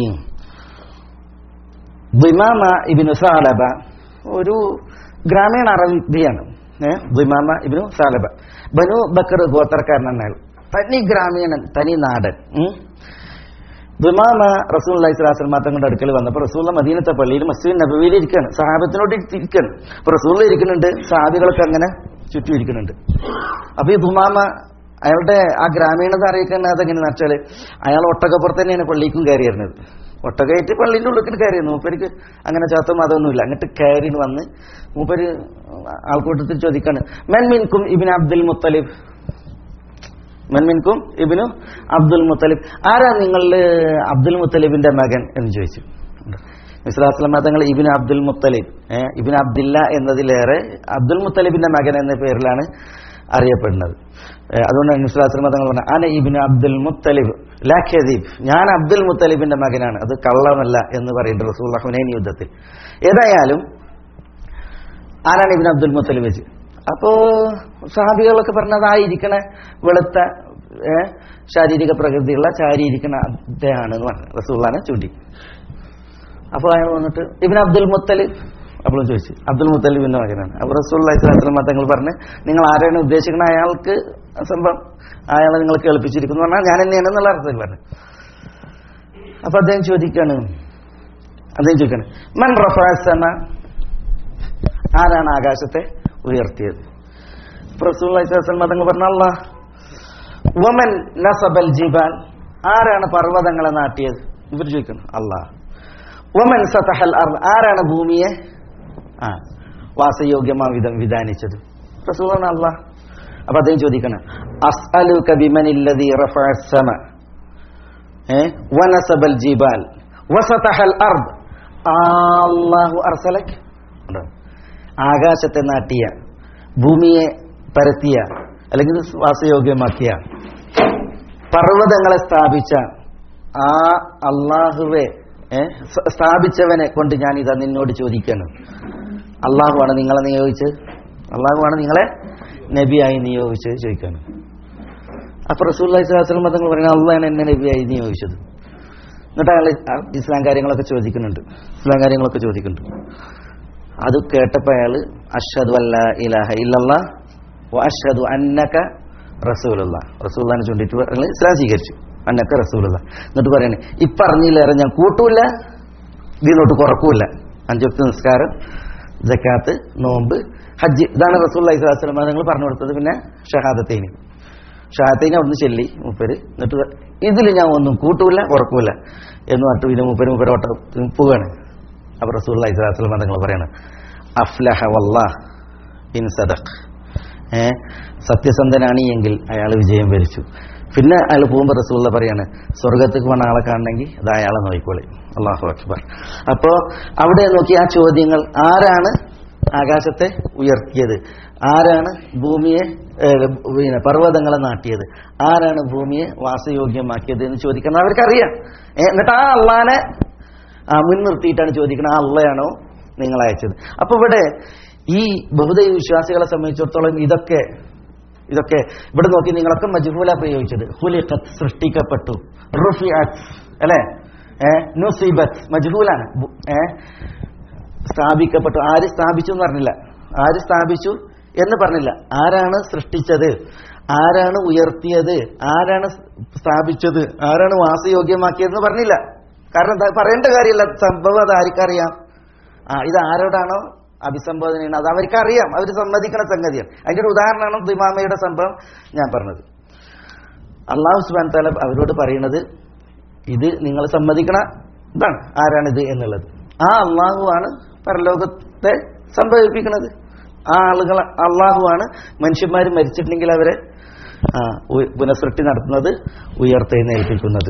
ദിമാമ ഇബിനു സാലബ ഒരു ഗ്രാമീണ അറബിയാണ് ഏഹ് ദിമാമ ഇബിനു സാലബ ബനു ബക്കർ ഗോത്രക്കാരനാണ് അയാൾ തനി ഗ്രാമീണൻ തനി നാടൻ ഉം. ദിമാമ റസൂൽ അലൈഹിസ്ലാസ്ലം തങ്ങളുടെ അടുക്കൽ വന്നപ്പോൾ റസൂൽ മദീനത്തെ പള്ളിയിൽ മസ്ജിദ് നബവിയിൽ ഇരിക്കുകയാണ് സഹാബത്തിനോട് ഇരിക്കുകയാണ് അപ്പൊ റസൂൽ ഇരിക്കുന്നുണ്ട് സഹാബികളൊക്കെ അങ്ങനെ ചുറ്റും ഇരിക്കുന്നുണ്ട് അപ്പൊ ഈ ദുമാമ അയാളുടെ ആ ഗ്രാമീണത അറിയിക്കുന്നത് അതെങ്ങനെയാണെന്ന് വെച്ചാല് അയാൾ ഒട്ടകപ്പുറത്ത് തന്നെയാണ് പള്ളിക്കും കയറിയിരുന്നത് ഒട്ടകയായിട്ട് പള്ളിന്റെ ഉള്ളിൽ കയറിയിരുന്നു മൂപ്പർക്ക് അങ്ങനെ ചാത്തം അതൊന്നുമില്ല അങ്ങോട്ട് കയറി വന്ന് മൂപ്പര് ആൾക്കൂട്ടത്തിൽ ചോദിക്കാണ് മെൻ മിൻകും ഇബിൻ അബ്ദുൽ മുത്തലിബ് മെൻ മിൻകും ഇബിനു അബ്ദുൽ മുത്തലിബ് ആരാ നിങ്ങളിൽ അബ്ദുൽ മുത്തലിബിന്റെ മകൻ എന്ന് ചോദിച്ചു ഇസ്ലാസ്ലാം തങ്ങൾ ഇബിൻ അബ്ദുൽ മുത്തലിബ് ഏഹ് ഇബിൻ അബ്ദില്ല എന്നതിലേറെ അബ്ദുൽ മുത്തലിബിന്റെ മകൻ എന്ന പേരിലാണ് അറിയപ്പെടുന്നത് ഏഹ് അതുകൊണ്ടാണ് ഇസ്ലാസ്ലാം തങ്ങൾ പറഞ്ഞ ആന ഇബിൻ അബ്ദുൽ മുത്തലിബ് ലാഖ്യദീബ് ഞാൻ അബ്ദുൽ മുത്തലിബിന്റെ മകനാണ് അത് കള്ളമല്ല എന്ന് പറയുന്നുണ്ട് റസൂൽ ഹുനൈൻ യുദ്ധത്തിൽ ഏതായാലും ആരാണ് ഇബിൻ അബ്ദുൽ മുത്തലിബ് വെച്ച് അപ്പോ സഹാബികളൊക്കെ പറഞ്ഞത് ആ ഇരിക്കണ വെളുത്ത ഏ, ശാരീരിക പ്രകൃതിയുള്ള ചാരിയിരിക്കണ അദ്ദേഹമാണ് എന്ന് പറഞ്ഞു റസൂള്ളാനെ ചൂണ്ടി അപ്പോൾ അയാൾ വന്നിട്ട് ഇബിൻ അബ്ദുൽ മുത്തലിബ് അപ്പോഴും ചോദിച്ചു അബ്ദുൽ മുത്തലിബിന്റെ മകനാണ് അപ്പോൾ റസൂള്ള ഇസ്ലാം തങ്ങൾ പറഞ്ഞ് നിങ്ങൾ ആരെയാണ് ഉദ്ദേശിക്കുന്നത് അയാൾക്ക് സംഭവം അയാളെ നിങ്ങൾ കേൾപ്പിച്ചിരിക്കുന്നു പറഞ്ഞാൽ ഞാൻ തന്നെയാണ് എന്നുള്ള അർത്ഥത്തിൽ പറഞ്ഞു അപ്പൊ അദ്ദേഹം ചോദിക്കാണ് അദ്ദേഹം ചോദിക്കാണ് മൻ റഫാസമ ആരാണ് ആകാശത്തെ ഉയർത്തിയത് പ്രസൂൽ മതങ്ങൾ പറഞ്ഞ അല്ലാ വമൻ നസബൽ ജിബാൽ ആരാണ് പർവ്വതങ്ങളെ നാട്ടിയത് ഇവർ ചോദിക്കണം അല്ലാ വമൻ സതഹൽ അർ ആരാണ് ഭൂമിയെ ആ വാസയോഗ്യമാ വിധം വിധാനിച്ചത് റസൂലാണ് അല്ലാ അപ്പൊ അദ്ദേഹം ചോദിക്കണം അസ്അലുക ബിമനില്ലദീ റഫഅ സമ ഏ വനസബൽ ജിബാൽ വസതഹൽ അർദ് അല്ലാഹു അർസലക് ഉണ്ടോ? ആകാശത്തെ നാട്ടിയ ഭൂമിയെ പരത്തിയ അല്ലെങ്കിൽ വാസയോഗ്യമാക്കിയ പർവ്വതങ്ങളെ സ്ഥാപിച്ച ആ അള്ളാഹുവെ ഏ, സ- സ്ഥാപിച്ചവനെ കൊണ്ട് ഞാൻ ഇതാ നിന്നോട് ചോദിക്കണം അള്ളാഹുവാണ് നിങ്ങളെ നിയോഗിച്ചത് അള്ളാഹുവാണ് നിങ്ങളെ നബിയായി നിയോഗിച്ചത് ചോദിക്കണം അപ്പൊ റസൂൽ സ്വലം തങ്ങൾ പറയുന്നത് അള്ളാഹാണ് എന്നെ നബിയായി നിയോഗിച്ചത് എന്നിട്ട് അയാൾ ഇസ്ലാം കാര്യങ്ങളൊക്കെ ചോദിക്കുന്നുണ്ട് ഇസ്ലാം കാര്യങ്ങളൊക്കെ ചോദിക്കുന്നുണ്ട് അത് കേട്ടപ്പോൾ അയാൾ അഷദു അല്ല ഇലാഹ ഇല്ലല്ല അഷദു അന്നക റസൂലുള്ള റസൂല്ലാനെ ചൂണ്ടിട്ട് അയാൾ ഇസ്ലാം സ്വീകരിച്ചു അന്നക്ക റസൂലുള്ള എന്നിട്ട് പറയണേ ഇപ്പറഞ്ഞില്ലേറെ ഞാൻ കൂട്ടൂല ഇതിനോട്ട് കുറക്കൂല അഞ്ചൊക്കെ നിസ്കാരം ജക്കാത്ത് നോമ്പ് ഹജ്ജ് ഇതാണ് റസൂൽ അലൈഹി സ്വലാസ്ലം നിങ്ങൾ പറഞ്ഞു കൊടുത്തത് പിന്നെ ഷഹാദത്തേന് ഷഹാദത്തേന് അവിടുന്ന് ചെല്ലി മൂപ്പര് എന്നിട്ട് ഇതിൽ ഞാൻ ഒന്നും കൂട്ടൂല കുറക്കൂല എന്ന് പറഞ്ഞിട്ട് പിന്നെ മൂപ്പര് മൂപ്പര് ഓട്ടം പോവാണ് അപ്പൊ റസൂൽ അലൈഹി സ്വലാസ്ലം നിങ്ങൾ പറയാണ് അഫ്ലഹ വല്ലാ ഇൻ സദഖ് ഏ സത്യസന്ധനാണ് എങ്കിൽ അയാൾ വിജയം വരിച്ചു പിന്നെ അയാൾ പോകുമ്പോൾ റസൂള്ള പറയാണ് സ്വർഗത്തേക്ക് വന്ന ആളെ കാണണമെങ്കിൽ അത് അയാളെ നോക്കിക്കോളി അള്ളാഹു അക്ബർ അപ്പോ അവിടെ നോക്കി ആ ചോദ്യങ്ങൾ ആരാണ് ആകാശത്തെ ഉയർത്തിയത് ആരാണ് ഭൂമിയെ ഏ, പിന്നെ പർവ്വതങ്ങളെ നാട്ടിയത് ആരാണ് ഭൂമിയെ വാസയോഗ്യമാക്കിയത് എന്ന് ചോദിക്കണം അവർക്കറിയാം ഏ, എന്നിട്ട് ആ അള്ളാനെ ആ, മുൻനിർത്തിയിട്ടാണ് ചോദിക്കുന്നത് ആ അള്ളയാണോ നിങ്ങൾ അയച്ചത് അപ്പൊ ഇവിടെ ഈ ബഹുദൈവ വിശ്വാസികളെ സംബന്ധിച്ചിടത്തോളം ഇതൊക്കെ ഇതൊക്കെ ഇവിടെ നോക്കി നിങ്ങളൊക്കെ മജ്ഹൂല പ്രയോഗിച്ചത് ഹുലിഖത്ത് സൃഷ്ടിക്കപ്പെട്ടു റുഫിഅത്ത് അല്ലേ ഏ നുസിബത്ത് മജ്ഹൂലാണ് ബു- ഏ സ്ഥാപിക്കപ്പെട്ടു ആര് സ്ഥാപിച്ചു എന്ന് പറഞ്ഞില്ല ആര് സ്ഥാപിച്ചു എന്ന് പറഞ്ഞില്ല ആരാണ് സൃഷ്ടിച്ചത് ആരാണ് ഉയർത്തിയത് ആരാണ് സ്ഥാപിച്ചത് ആരാണ് വാസയോഗ്യമാക്കിയതെന്ന് പറഞ്ഞില്ല കാരണം എന്താ പറയേണ്ട കാര്യമില്ല സംഭവം അത് ആർക്കറിയാം ആ ഇത് ആരോടാണോ അഭിസംബോധന ചെയ്യുന്നത് അത് അവർക്കറിയാം അവർ സമ്മതിക്കണ സംഗതിയാണ് അതിന്റെ ഒരു ഉദാഹരണമാണ് ദിമാമയുടെ സംഭവം ഞാൻ പറഞ്ഞത് അള്ളാഹു സുബാൻ താല അവരോട് പറയുന്നത് ഇത് നിങ്ങൾ സമ്മതിക്കണ ഇതാണ് ആരാണിത് എന്നുള്ളത് ആ അള്ളാഹുവാണ് പരലോകത്തെ സംഭവിപ്പിക്കുന്നത് ആ ആളുകൾ അള്ളാഹുവാണ് മനുഷ്യന്മാർ മരിച്ചിട്ടുണ്ടെങ്കിൽ അവരെ ആ, ഉ- പുനഃസൃഷ്ടി നടത്തുന്നത് ഉയർത്തെഴുന്നേൽപ്പിക്കുന്നത്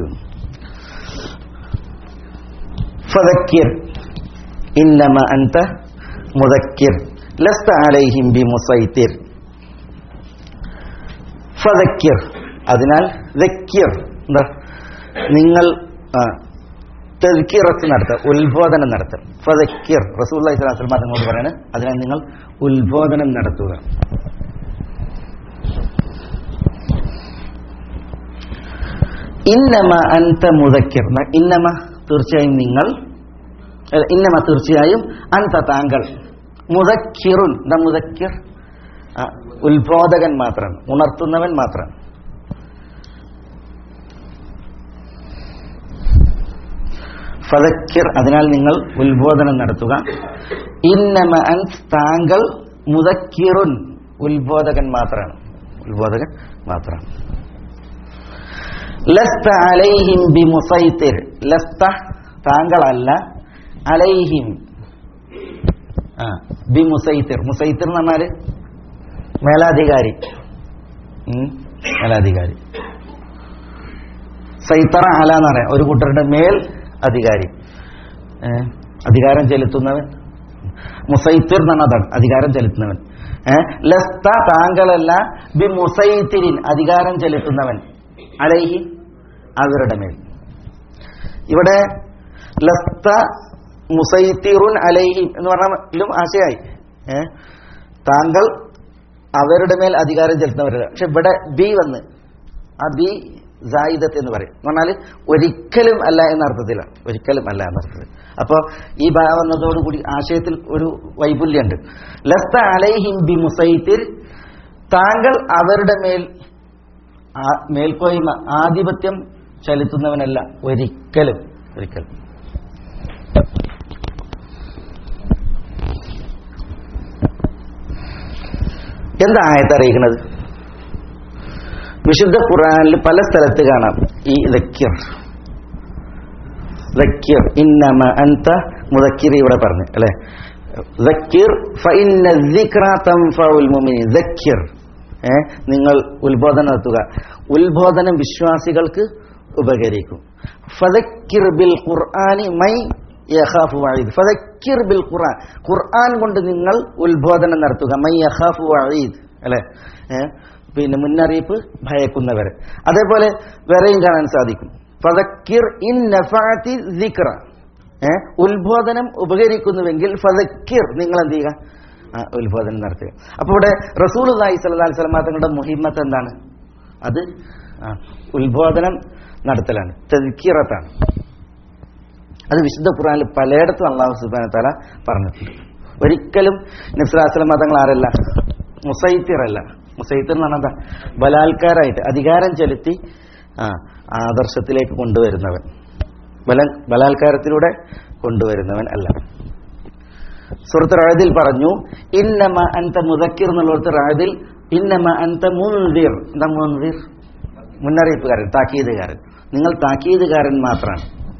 ഫദക്കിർ ഇന്നമ അൻത മുദക്കിർ ലസ്ത അലൈഹിം ബി മുസൈത്തിർ ഫദക്കിർ അതിനാൽ ദക്കിർ എന്താ നിങ്ങൾ ആ, തെൽക്കിറത്ത് നടത്തുക ഉത്ബോധനം നടത്തുക ഫദക്കിർ റസൂൽ ഇസ്ലാസ്ലം അതങ്ങോട്ട് പറയാണ് അതിനാൽ നിങ്ങൾ ഉത്ബോധനം നടത്തുക ഇന്നമ അൻത മുദക്കിർ ന- ഇന്നമ തീർച്ചയായും നിങ്ങൾ അല്ല, ഇന്നമ തീർച്ചയായും അൻത താങ്കൾ മുദക്കിറുൻ എന്താ മുദക്കിർ ആ, ഉത്ബോധകൻ മാത്രമാണ് ഉണർത്തുന്നവൻ മാത്രമാണ് ഫതക്കിർ അതിനാൽ നിങ്ങൾ ഉത്ബോധനം നടത്തുക ഇന്നമ അൻ താങ്കൾ മുദക്കിറുൻ ഉത്ബോധകൻ മാത്രമാണ് ഉത്ബോധകൻ മാത്രമാണ് ലസ്ത അലൈഹിം ബി മുസൈത്തിർ ലസ്ത താങ്കളല്ല അലൈഹിം ആ ബി മുസൈത്തിർ മുസൈത്തിർ എന്ന് പറഞ്ഞാല് മേലാധികാരി ഉം, മേലാധികാരി സൈത്തറ അല എന്ന് പറയാം ഒരു കൂട്ടരുടെ മേൽ അധികാരി ഏ, അധികാരം ചെലുത്തുന്നവൻ മുസൈത്തിർ എന്നാണ് അതാണ് അധികാരം ചെലുത്തുന്നവൻ ഏ, ലസ്ത താങ്കളല്ല ബി മുസൈത്തിരിൻ അധികാരം ചെലുത്തുന്നവൻ അലൈഹി അവരുടെ മേൽ ഇവിടെ ലസ്ത മുസൈത്തിറുൻ അലൈഹി എന്ന് പറഞ്ഞാലും ആശയായി ഏ, താങ്കൾ അവരുടെ മേൽ അധികാരം ചെലുത്തുന്നവരല്ല പക്ഷെ ഇവിടെ ബി വന്ന് ആ ബി ജായിദത്ത് എന്ന് പറയും എന്ന് പറഞ്ഞാൽ ഒരിക്കലും അല്ല എന്ന അർത്ഥത്തിലാണ് ഒരിക്കലും അല്ല എന്ന അർത്ഥത്തിൽ അപ്പോൾ ഈ ഭാ വന്നതോടുകൂടി ആശയത്തിൽ ഒരു വൈപുല്യമുണ്ട് ലസ്ത അലൈഹിം ബി മുസൈത്തിർ താങ്കൾ അവരുടെ മേൽ ആ- മേൽക്കോയ്മ ആധിപത്യം ചെലുത്തുന്നവനല്ല ഒരിക്കലും ഒരിക്കലും എന്താ ആയത്ത് അറിയിക്കുന്നത് വിശുദ്ധ ഖുറാനിൽ പല സ്ഥലത്ത് കാണാം ഈ ദക്കിർ ദക്കിർ ഇന്നമ അൻത മുദക്കിർ ഇവിടെ പറഞ്ഞു അല്ലെ ദക്കിർ ഫഇന്ന ദിക്റ തൻഫഉൽ മുഅ്മിനീൻ ദക്കിർ ഏ നിങ്ങൾ ഉത്ബോധനം നടത്തുക ഉത്ബോധനം വിശ്വാസികൾക്ക് ഉപകരിക്കും ഫദക്കിർ ബിൽ ഖുർആനി മൈ യഖാഫു വഈദ് ഫദക്കിർ ബിൽ ഖുർആൻ ഖുർആൻ കൊണ്ട് നിങ്ങൾ ഉത്ബോധനം നടത്തുക മൈ യഖാഫു വഈദ് അല്ലെ ഏ പിന്നെ മുന്നറിയിപ്പ് ഭയക്കുന്നവരെ അതേപോലെ വേറെയും കാണാൻ സാധിക്കും ഫദക്കിർ ഇൻ നഫഅതി ദിക്റ ഏ ഉത്ബോധനം ഉപകരിക്കുന്നുവെങ്കിൽ ഫദക്കിർ നിങ്ങൾ എന്ത് ചെയ്യുക ആ, ഉത്ബോധനം നടത്തുക അപ്പൊ ഇവിടെ റസൂൽ അലൈഹി സ്വല്ലല്ലാഹി അലൈഹി വസല്ലം തങ്ങളുടെ മുഹിമ്മത്ത് എന്താണ് അത് ആ, ഉത്ബോധനം നടത്തലാണ് തെക്കിറത്താണ് അത് വിശുദ്ധ ഖുർആനിൽ പലയിടത്തും അള്ളാഹു സുബാന തല പറഞ്ഞിട്ടുണ്ട് ഒരിക്കലും നബ്സുലാസ്ലം മതങ്ങൾ ആരല്ല മുസൈത്തിറല്ല മുസൈത്തിർ എന്ന് പറഞ്ഞാൽ എന്താ ബലാത്കാരായിട്ട് അധികാരം ചെലുത്തി ആ ആദർശത്തിലേക്ക് കൊണ്ടുവരുന്നവൻ ബല ബലാത്കാരത്തിലൂടെ കൊണ്ടുവരുന്നവൻ അല്ല സുഹൃത്ത് റായതിൽ പറഞ്ഞു ഇന്നമ അൻത മുദക്കിർ എന്നുള്ളടത്ത് റായതിൽ ഇന്നമ അൻത മുൻതിർ എന്താ മുൻതിർ മുന്നറിയിപ്പുകാരൻ താക്കീതുകാരൻ നിങ്ങൾ താക്കീതുകാരൻ മാത്രമാണ്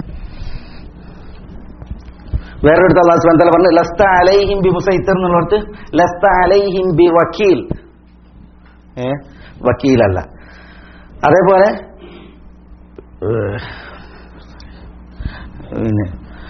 വേറൊരിടത്ത് അള്ളാഹു സുബ്ഹാനഹു വതആല പറഞ്ഞു ലസ്ത അലൈഹിം ബി മുസൈത്തർ എന്നുള്ളടത്ത് ലസ്ത അലൈഹിം ബി വക്കീൽ ഏ വക്കീലല്ല അതേപോലെ ഏഹ്, പിന്നെ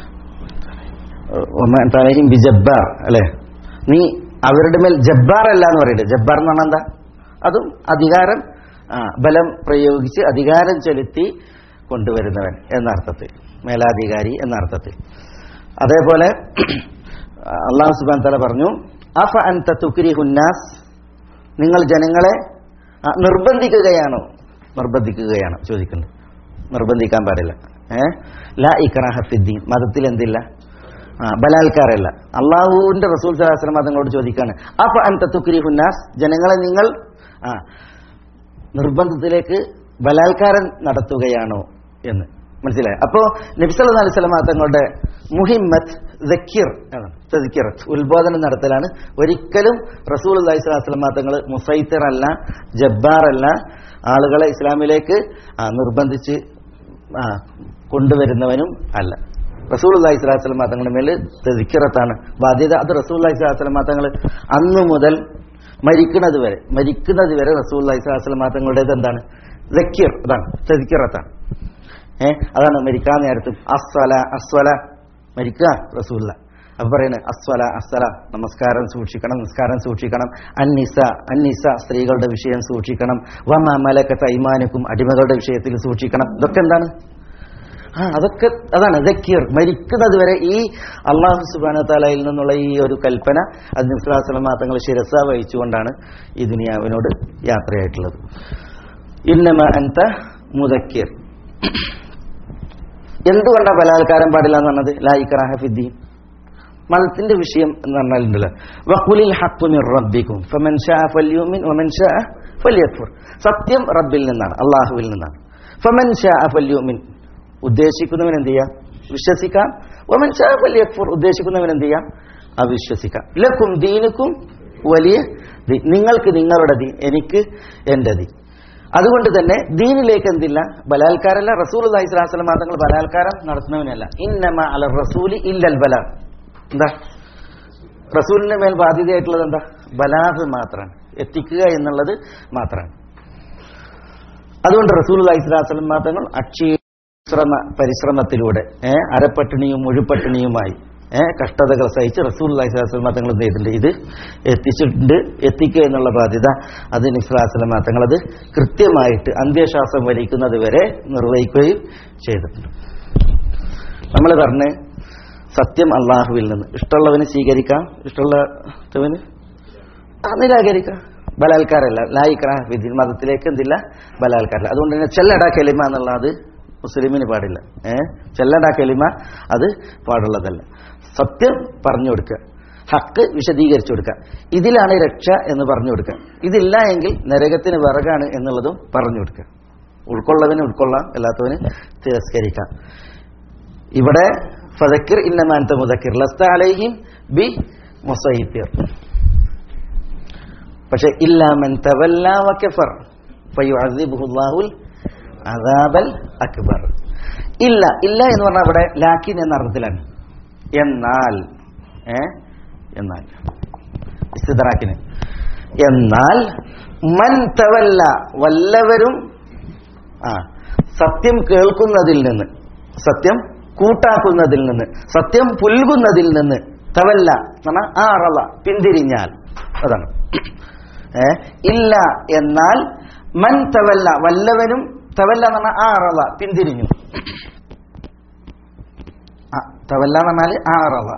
ഒമാൻ തലഹിം ബി ജബ്ബാർ അല്ലെ നീ അവരുടെ മേൽ ജബ്ബാർ അല്ല എന്ന് പറയുന്നത് ജബ്ബാർ എന്ന് പറഞ്ഞാൽ എന്താ അതും അധികാരം ആ, ബലം പ്രയോഗിച്ച് അധികാരം ചെലുത്തി കൊണ്ടുവരുന്നവൻ എന്ന അർത്ഥത്തിൽ മേലാധികാരി എന്ന അർത്ഥത്തിൽ അതേപോലെ അള്ളാഹു സുബാൻ തല പറഞ്ഞു അഫ അൻത തുക്രി ഹുന്നാസ് നിങ്ങൾ ജനങ്ങളെ ആ, നിർബന്ധിക്കുകയാണോ നിർബന്ധിക്കുകയാണോ ചോദിക്കുന്നത് നിർബന്ധിക്കാൻ പാടില്ല ഏ ലാ ഇക്രാഹ ഫിദ്ദീൻ മതത്തിൽ എന്തില്ല ആ ബലാത്കാരമല്ല അള്ളാഹുവിന്റെ റസൂൽ സലാസ്ലം അതങ്ങളോട് ചോദിക്കാണ് അപ്പൊ അൻത തുക്രി ഹുന്നാസ് ജനങ്ങളെ നിങ്ങൾ ആ നിർബന്ധത്തിലേക്ക് ബലാത്കാരം നടത്തുകയാണോ എന്ന് മനസ്സിലായി അപ്പോ നബ്സല്ലാ അലൈഹി സ്വലമ തങ്ങളുടെ മുഹിമ്മത്ത് ദക്കീർ തദിക്കിറത്ത് ഉത്ബോധനം നടത്തലാണ് ഒരിക്കലും റസൂൽ അള്ളഹി സ്വലാസ്ലമ തങ്ങൾ മുസൈത്തർ അല്ല ജബ്ബാർ അല്ല ആളുകളെ ഇസ്ലാമിലേക്ക് ആ, നിർബന്ധിച്ച് ആ, കൊണ്ടുവരുന്നവനും അല്ല റസൂൽ അള്ളഹി സ്വലാസ്ലമ തങ്ങളുടെ മേൽ തദിക്കിറത്താണ് ബാധ്യത അത് റസൂൽ അള്ളഹി സ്വലാസ്ലമ തങ്ങൾ അന്നു മുതൽ മരിക്കുന്നത് വരെ മരിക്കുന്നത് വരെ റസൂൽ അള്ളഹി സ്വലാസ്ലമ തങ്ങളുടേത് എന്താണ് ദക്കീർ അതാണ് തദിക്കിറത്താണ് ഏ അതാണ് മരിക്കാൻ നേരത്തും അസ്വല അസ്വല മരിക്കുക റസൂല്ല അപ്പൊ പറയുന്നത് അസ്വല അസ്വല നമസ്കാരം സൂക്ഷിക്കണം നമസ്കാരം സൂക്ഷിക്കണം അന്നിസ അന്നിസ സ്ത്രീകളുടെ വിഷയം സൂക്ഷിക്കണം വമ മലക്ക തൈമാനക്കും അടിമകളുടെ വിഷയത്തിൽ സൂക്ഷിക്കണം ഇതൊക്കെ എന്താണ് ആ അതൊക്കെ അതാണ് ദക്കീർ മരിക്കുന്നത് വരെ ഈ അള്ളാഹു സുബാന താലയിൽ നിന്നുള്ള ഈ ഒരു കൽപ്പന അത് നിസ്ലാസ്ലം തങ്ങൾ ശിരസ വഹിച്ചുകൊണ്ടാണ് ഈ ദുനിയാവിനോട് യാത്രയായിട്ടുള്ളത് ഇന്നമ അൻത മുദക്കീർ എന്തുകൊണ്ടാണ് ബലാത്കാരം പാടില്ല എന്ന് പറഞ്ഞത് ലായിക്കറാഹ ഫിദ്ദീൻ മതത്തിന്റെ വിഷയം എന്ന് പറഞ്ഞാലുണ്ടല്ലോ വഖുലിൽ ഹഖ്ഖു മിർ റബ്ബിക്കും ഫമൻ ഷാ ഫല്യുമിൻ വമൻ ഷാ ഫല്യക്ഫുർ സത്യം റബ്ബിൽ നിന്നാണ് അള്ളാഹുവിൽ നിന്നാണ് ഫമൻ ഷാ ഫല്യുമിൻ ഉദ്ദേശിക്കുന്നവൻ എന്ത് ചെയ്യാം വിശ്വസിക്കാം വമൻ ഷാ ഫല്യക്ഫുർ ഉദ്ദേശിക്കുന്നവൻ എന്ത് ചെയ്യാം അവിശ്വസിക്കാം ലക്കും ദീനുക്കും വലിയ ദീൻ. നിങ്ങൾക്ക് നിങ്ങളുടെ ദീൻ എനിക്ക് എൻ്റെ ദീൻ അതുകൊണ്ട് തന്നെ ദീനിലേക്ക് എന്തില്ല ബലാത്കാരമല്ല റസൂൽ അള്ളഹി സ്വലാസ്ലം തങ്ങൾ ബലാത്കാരം നടത്തുന്നവനല്ല ഇന്നമ അല റസൂലി ഇല്ലൽ ബല എന്താ റസൂലിന്റെ മേൽ ബാധ്യതയായിട്ടുള്ളത് എന്താ ബലാഗ് മാത്രമാണ് എത്തിക്കുക എന്നുള്ളത് മാത്രമാണ് അതുകൊണ്ട് റസൂൽ അള്ളഹി സ്വലാസ്ലം തങ്ങൾ അക്ഷീശ്രമ പരിശ്രമത്തിലൂടെ ഏഹ് അരപ്പട്ടിണിയും മുഴുപട്ടിണിയുമായി ഏഹ് കഷ്ടതകൾ സഹിച്ച് റസൂൽ അള്ളഹി സ്വലാസ്ലം തങ്ങൾ എന്ത് ചെയ്തിട്ടുണ്ട് ഇത് എത്തിച്ചിട്ടുണ്ട് എത്തിക്കുക എന്നുള്ള ബാധ്യത അത് നിസ്ലാസ്ലം തങ്ങൾ അത് കൃത്യമായിട്ട് അന്ത്യശ്വാസം വലിക്കുന്നത് വരെ നിർവഹിക്കുകയും ചെയ്തിട്ടുണ്ട് നമ്മൾ പറഞ്ഞ് സത്യം അള്ളാഹുവിൽ നിന്ന് ഇഷ്ടമുള്ളവന് സ്വീകരിക്കാം ഇഷ്ടമുള്ളവന് ആ, നിരാകരിക്കാം ബലാത്കാരമല്ല ലായിക്രാ വിധി മതത്തിലേക്ക് എന്തില്ല ബലാത്കാരല്ല അതുകൊണ്ട് തന്നെ ചെല്ലട കെലിമ എന്നുള്ളത് മുസ്ലിമിന് പാടില്ല ഏ ചെല്ലട കെലിമ അത് പാടുള്ളതല്ല സത്യം പറഞ്ഞു കൊടുക്കുക ഹക്ക് വിശദീകരിച്ചു കൊടുക്കുക ഇതിലാണ് രക്ഷ എന്ന് പറഞ്ഞു കൊടുക്കുക ഇതില്ല എങ്കിൽ നരകത്തിന് വിറകാണ് എന്നുള്ളതും പറഞ്ഞു കൊടുക്കുക ഉൾക്കൊള്ളവന് ഉൾക്കൊള്ളാം അല്ലാത്തവന് തിരസ്കരിക്കാം ഇവിടെ ഫതക്കിർ ഇന്നമാനത്തെ മുതക്കിർ ലസ്ത അലൈഹിം ബി മുസൈത്തിർ പക്ഷെ ഇല്ലാമൻ തവല്ല വക്കഫർ ഫയുഅസിബുഹുല്ലാഹുൽ അദാബൽ അക്ബർ ഇല്ല ഇല്ല എന്ന് പറഞ്ഞാൽ അവിടെ ലാക്കിൻ എന്ന അർത്ഥത്തിലാണ് എന്നാൽ ഏ എന്നാൽ ഇസ്തിദറാക്കിന് എന്നാൽ മൻ തവല്ല വല്ലവരും ആ സത്യം കേൾക്കുന്നതിൽ നിന്ന് സത്യം കൂട്ടാക്കുന്നതിൽ നിന്ന് സത്യം പുൽകുന്നതിൽ നിന്ന് തവല്ല എന്ന് പറഞ്ഞാൽ ആറള പിന്തിരിഞ്ഞാൽ അതാണ് ഏ ഇല്ല എന്നാൽ മൻ തവല്ല വല്ലവനും തവല്ല എന്ന് പറഞ്ഞാൽ ആറള പിന്തിരിഞ്ഞു ആ, തവല്ല എന്ന് പറഞ്ഞാൽ ആറള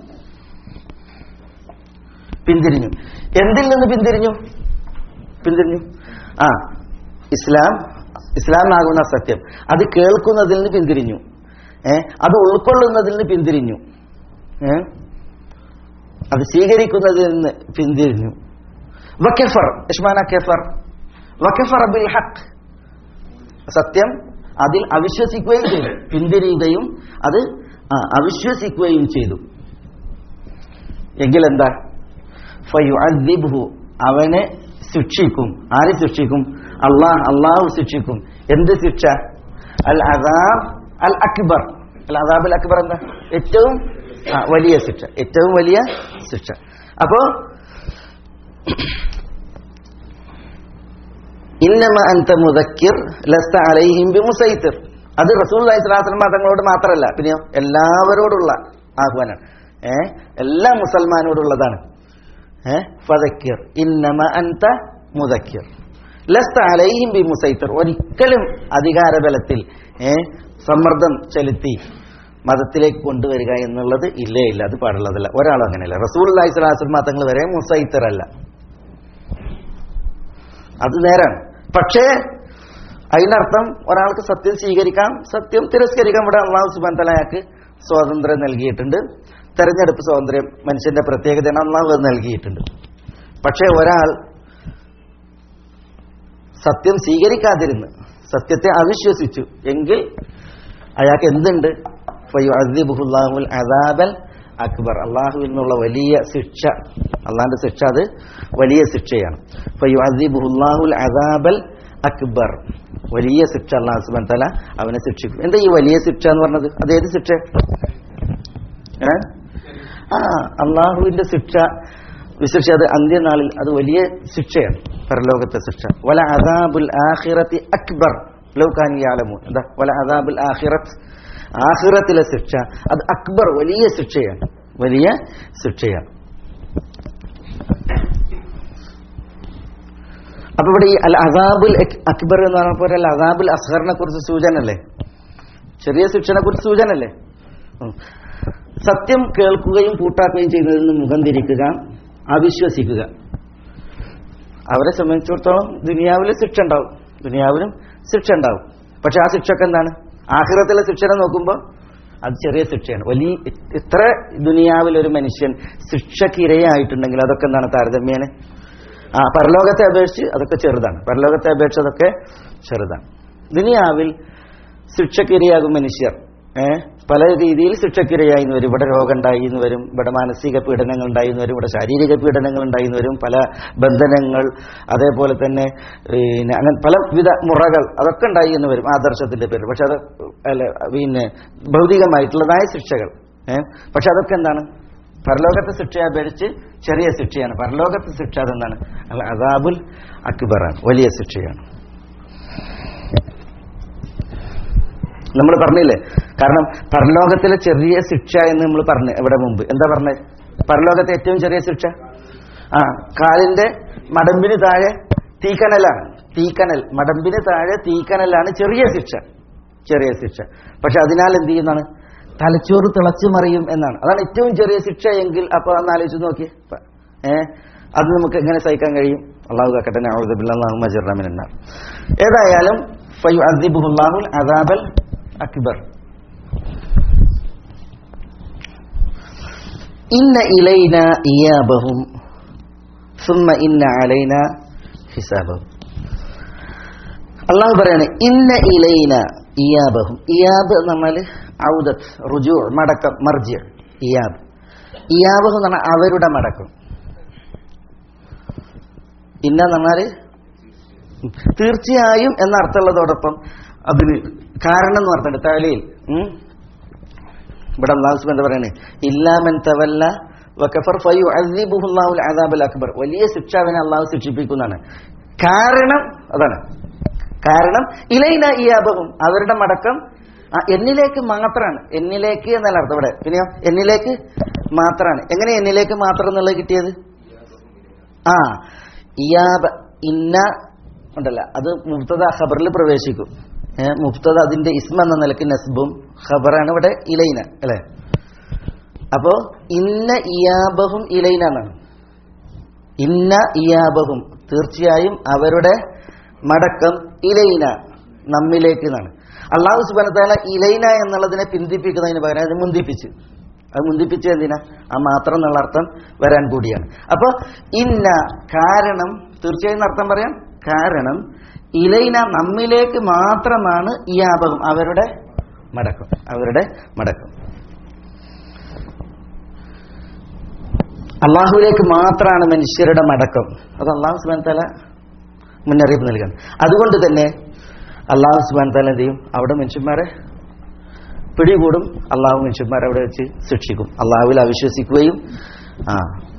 പിന്തിരിഞ്ഞു എന്തിൽ നിന്ന് പിന്തിരിഞ്ഞു പിന്തിരിഞ്ഞു ആ ഇസ്ലാം ഇസ്ലാമാകുന്ന സത്യം അത് കേൾക്കുന്നതിൽ നിന്ന് പിന്തിരിഞ്ഞു ഏ അത് ഉൾക്കൊള്ളുന്നതിൽ നിന്ന് പിന്തിരിഞ്ഞു ഏ അത് സ്വീകരിക്കുന്നതിൽ നിന്ന് പിന്തിരിഞ്ഞു വക്കഫർ ഇഷ്മാന കെഫർ വക്കഫർ ബിൽ ഹക്ക് സത്യം അതിൽ അവിശ്വസിക്കുകയും ചെയ്തു പിന്തിരിയുകയും അത് ആ, അവിശ്വസിക്കുകയും ചെയ്തു എങ്കിൽ എന്താ ഫയുഅദ്ദിബ്ഹു അവനെ ശിക്ഷിക്കും ആര് ശിക്ഷിക്കും അള്ളാഹ് അള്ളാഹു ശിക്ഷിക്കും എന്ത് ശിക്ഷ അൽ അദാബ് അൽ അക്ബർ അൽ അദാബ് അൽ അക്ബർ എന്താ ഏറ്റവും ആ, വലിയ ശിക്ഷ ഏറ്റവും വലിയ ശിക്ഷ അപ്പോ ഇന്നമ അൻത മുദക്കിർ ലസ്ത അലൈഹിം ബിമുസൈത്തിർ അത് റസൂൽ സ്വലാസ്ലം തങ്ങളോട് മാത്രമല്ല പിന്നെയോ എല്ലാവരോടുള്ള ആഹ്വാനാണ് ഏ എല്ലാ മുസൽമാനോടുള്ളതാണ് ഏ ഫതക്കിർ ഇന്നമ അൻത മുദക്കിർ ലസ്ത അലൈഹിം ബി മുസൈത്തിർ ഒരിക്കലും അധികാരബലത്തിൽ ഏ സമ്മർദ്ദം ചെലുത്തി മതത്തിലേക്ക് കൊണ്ടുവരിക എന്നുള്ളത് ഇല്ലേ ഇല്ല അത് പാടുള്ളതല്ല ഒരാളും അങ്ങനെയല്ല റസൂൽ അലൈഹി സ്വലാസ്ലം തങ്ങൾ വരെ മുസൈത്തർ അല്ല അത് നേരാണ് പക്ഷേ അതിനർത്ഥം ഒരാൾക്ക് സത്യം സ്വീകരിക്കാം സത്യം തിരസ്കരിക്കാം ഇവിടെ അള്ളാഹു സുബാൻ തലയാക്ക് സ്വാതന്ത്ര്യം നൽകിയിട്ടുണ്ട് തെരഞ്ഞെടുപ്പ് സ്വാതന്ത്ര്യം മനുഷ്യന്റെ പ്രത്യേകതയാണ് അള്ളാഹു അത് നൽകിയിട്ടുണ്ട് പക്ഷേ ഒരാൾ സത്യം സ്വീകരിക്കാതിരുന്ന് സത്യത്തെ അവിശ്വസിച്ചു എങ്കിൽ അയാൾക്ക് എന്തുണ്ട് ഫയുഅദ്ദിബുഹുല്ലാഹുൽ അദാബൽ അക്ബർ അള്ളാഹുവിൽ നിന്നുള്ള വലിയ ശിക്ഷ അള്ളാഹിന്റെ ശിക്ഷ അത് വലിയ ശിക്ഷയാണ് ഫയുഅദ്ദിബുഹുല്ലാഹുൽ അദാബൽ അക്ബർ വലിയ ശിക്ഷ അള്ളാഹു സുബാൻ തല അവനെ ശിക്ഷിക്കും എന്താ ഈ വലിയ ശിക്ഷ എന്ന് പറഞ്ഞത് അതേത് ശിക്ഷ ഏ ആ അള്ളാഹുവിന്റെ ശിക്ഷ വിശിക്ഷ അത് അന്ത്യനാളിൽ അത് വലിയ ശിക്ഷയാണ് പരലോകത്തെ ശിക്ഷ വല അദാബുൽ ആഖിറത്തി അക്ബർ ലൗകാനി യാലമു എന്താ വല അദാബുൽ ആഖിറത്ത് ആഖിറത്തിലെ ശിക്ഷ അത് അക്ബർ വലിയ ശിക്ഷയാണ് വലിയ ശിക്ഷയാണ് അപ്പൊ ഇവിടെ ഈ അൽ അദാബുൽ അക്- അക്ബർ എന്ന് പറഞ്ഞപ്പോൾ അൽ അദാബുൽ അസ്ഹറിനെ കുറിച്ച് സൂചന അല്ലേ ചെറിയ ശിക്ഷനെ കുറിച്ച് സൂചന അല്ലേ ഉം. സത്യം കേൾക്കുകയും കൂട്ടാക്കുകയും ചെയ്യുന്നതിൽ നിന്ന് മുഖം തിരിക്കുക അവിശ്വസിക്കുക അവരെ സംബന്ധിച്ചിടത്തോളം ദുനിയാവിലെ ശിക്ഷ ഉണ്ടാവും ദുനിയാവിലും ശിക്ഷ ഉണ്ടാവും പക്ഷെ ആ ശിക്ഷക്ക് എന്താണ് ആഹ്റത്തിലെ ശിക്ഷനെ നോക്കുമ്പോൾ അത് ചെറിയ ശിക്ഷയാണ് വലിയ ഇത്ര ദുനിയാവിൽ ഒരു മനുഷ്യൻ ശിക്ഷയ്ക്ക് ഇരയായിട്ടുണ്ടെങ്കിൽ അതൊക്കെ എന്താണ് താരതമ്യേന ആ പരലോകത്തെ അപേക്ഷിച്ച് അതൊക്കെ ചെറുതാണ് പരലോകത്തെ അപേക്ഷിച്ച് അതൊക്കെ ചെറുതാണ് ദുനിയാവിൽ ശിക്ഷക്കിരയാകും മനുഷ്യർ ഏ പല രീതിയിൽ ശിക്ഷക്കിരയായി എന്ന് വരും ഇവിടെ രോഗം ഉണ്ടായി എന്ന് വരും ഇവിടെ മാനസിക പീഡനങ്ങൾ ഉണ്ടായി എന്ന് വരും ഇവിടെ ശാരീരിക പീഡനങ്ങൾ ഉണ്ടായി എന്ന് വരും പല ബന്ധനങ്ങൾ അതേപോലെ തന്നെ പിന്നെ അങ്ങനെ പല വിധ മുറകൾ അതൊക്കെ ഉണ്ടായി എന്ന് വരും ആദർശത്തിന്റെ പേരിൽ പക്ഷെ അത് അല്ല പിന്നെ ഭൗതികമായിട്ടുള്ളതായ ശിക്ഷകൾ ഏ പക്ഷെ അതൊക്കെ എന്താണ് പരലോകത്തെ ശിക്ഷയെ അപേക്ഷിച്ച് ചെറിയ ശിക്ഷയാണ് പരലോകത്തെ ശിക്ഷ അതെന്താണ് അല്ല അദാബുൽ അക്ബറാണ് വലിയ ശിക്ഷയാണ് നമ്മൾ പറഞ്ഞില്ലേ കാരണം പരലോകത്തിലെ ചെറിയ ശിക്ഷ എന്ന് നമ്മൾ പറഞ്ഞു ഇവിടെ മുമ്പ് എന്താ പറഞ്ഞത് പരലോകത്തെ ഏറ്റവും ചെറിയ ശിക്ഷ ആ കാലിന്റെ മടമ്പിന് താഴെ തീക്കനലാണ് തീക്കനൽ മടമ്പിന് താഴെ തീക്കനലാണ് ചെറിയ ശിക്ഷ ചെറിയ ശിക്ഷ പക്ഷെ അതിനാൽ എന്ത് ചെയ്യുന്നതാണ് തലച്ചോറ് തിളച്ചു മറിയും എന്നാണ് അതാണ് ഏറ്റവും ചെറിയ ശിക്ഷ എങ്കിൽ അപ്പൊ അന്ന് ആലോചിച്ച് നോക്കി ഏ അത് നമുക്ക് എങ്ങനെ സഹിക്കാൻ കഴിയും അള്ളാഹു കാക്കട്ടെ അള്ളാഹു മജിറാമിൻ എന്നാണ് ഏതായാലും ഫയു അദിബുല്ലാഹുൽ അദാബൽ അക്ബർ ഇന്ന ഇലൈന ഇയാബഹും സുമ്മ ഇന്ന അലൈന ഹിസാബഹും അള്ളാഹു പറയാണ് ഇന്ന ഇലൈന ഇയാബഹും ഇയാബ് എന്ന് പറഞ്ഞാൽ ഔദത്ത് റുജു മടക്കം മർജി ഇയാബ് ഇയാബഹ് എന്ന് പറഞ്ഞാൽ അവരുടെ മടക്കം ഇന്നെന്ന് പറഞ്ഞാൽ തീർച്ചയായും എന്ന അർത്ഥമുള്ളതോടൊപ്പം അതിന് കാരണം എന്ന് പറഞ്ഞിട്ടുണ്ട് തലയിൽ ഇവിടെ അള്ളാഹു സുബാൻ എന്താ പറയണേ ഇല്ലാമൻ തവല്ല വക്കഫർ ഫയു അസീബുല്ലാഹുൽ അദാബുൽ അക്ബർ വലിയ ശിക്ഷ അവനെ അള്ളാഹു ശിക്ഷിപ്പിക്കുന്നതാണ് കാരണം അതാണ് കാരണം ഇലൈന ഇയാബഹും അവരുടെ മടക്കം ആ, എന്നിലേക്ക് മാത്രമാണ് എന്നിലേക്ക് എന്നല്ല അർത്ഥം ഇവിടെ പിന്നെയോ എന്നിലേക്ക് മാത്രമാണ് എങ്ങനെ എന്നിലേക്ക് മാത്രം എന്നുള്ളത് കിട്ടിയത് ആ ഇയാബ ഇന്ന ഉണ്ടല്ല അത് മുഫ്തദ ഖബറിൽ പ്രവേശിക്കും ഏഹ് മുഫ്തദ അതിന്റെ ഇസ്മ എന്ന നിലയ്ക്ക് നസ്ബും ഖബറാണ് ഇവിടെ ഇലൈന അല്ലെ അപ്പോ ഇന്ന ഇയാബഹും ഇലൈന എന്നാണ് ഇന്ന ഇയാബഹും തീർച്ചയായും അവരുടെ മടക്കം ഇലൈന നമ്മിലേക്ക് എന്നാണ് അള്ളാഹു സുബാനത്താല ഇലൈന എന്നുള്ളതിനെ പിന്തിപ്പിക്കുന്നതിന് പകരം അത് മുന്തിപ്പിച്ചു അത് മുന്തിപ്പിച്ച് എന്തിനാ ആ മാത്രം എന്നുള്ള അർത്ഥം വരാൻ കൂടിയാണ് അപ്പൊ ഇന്ന കാരണം തീർച്ചയായും അർത്ഥം പറയാം കാരണം ഇലൈന നമ്മിലേക്ക് മാത്രമാണ് ഈ ആപകം അവരുടെ മടക്കം അവരുടെ മടക്കം അള്ളാഹുവിലേക്ക് മാത്രമാണ് മനുഷ്യരുടെ മടക്കം അത് അള്ളാഹു സുബാൻ തല മുന്നറിയിപ്പ് നൽകണം അതുകൊണ്ട് തന്നെ അള്ളാഹു സുബാൻ തല എന്ത് ചെയ്യും അവിടെ മനുഷ്യന്മാരെ പിടികൂടും അള്ളാഹു മനുഷ്യന്മാരെ അവിടെ വെച്ച് ശിക്ഷിക്കും അള്ളാഹുവിൽ അവിശ്വസിക്കുകയും ആ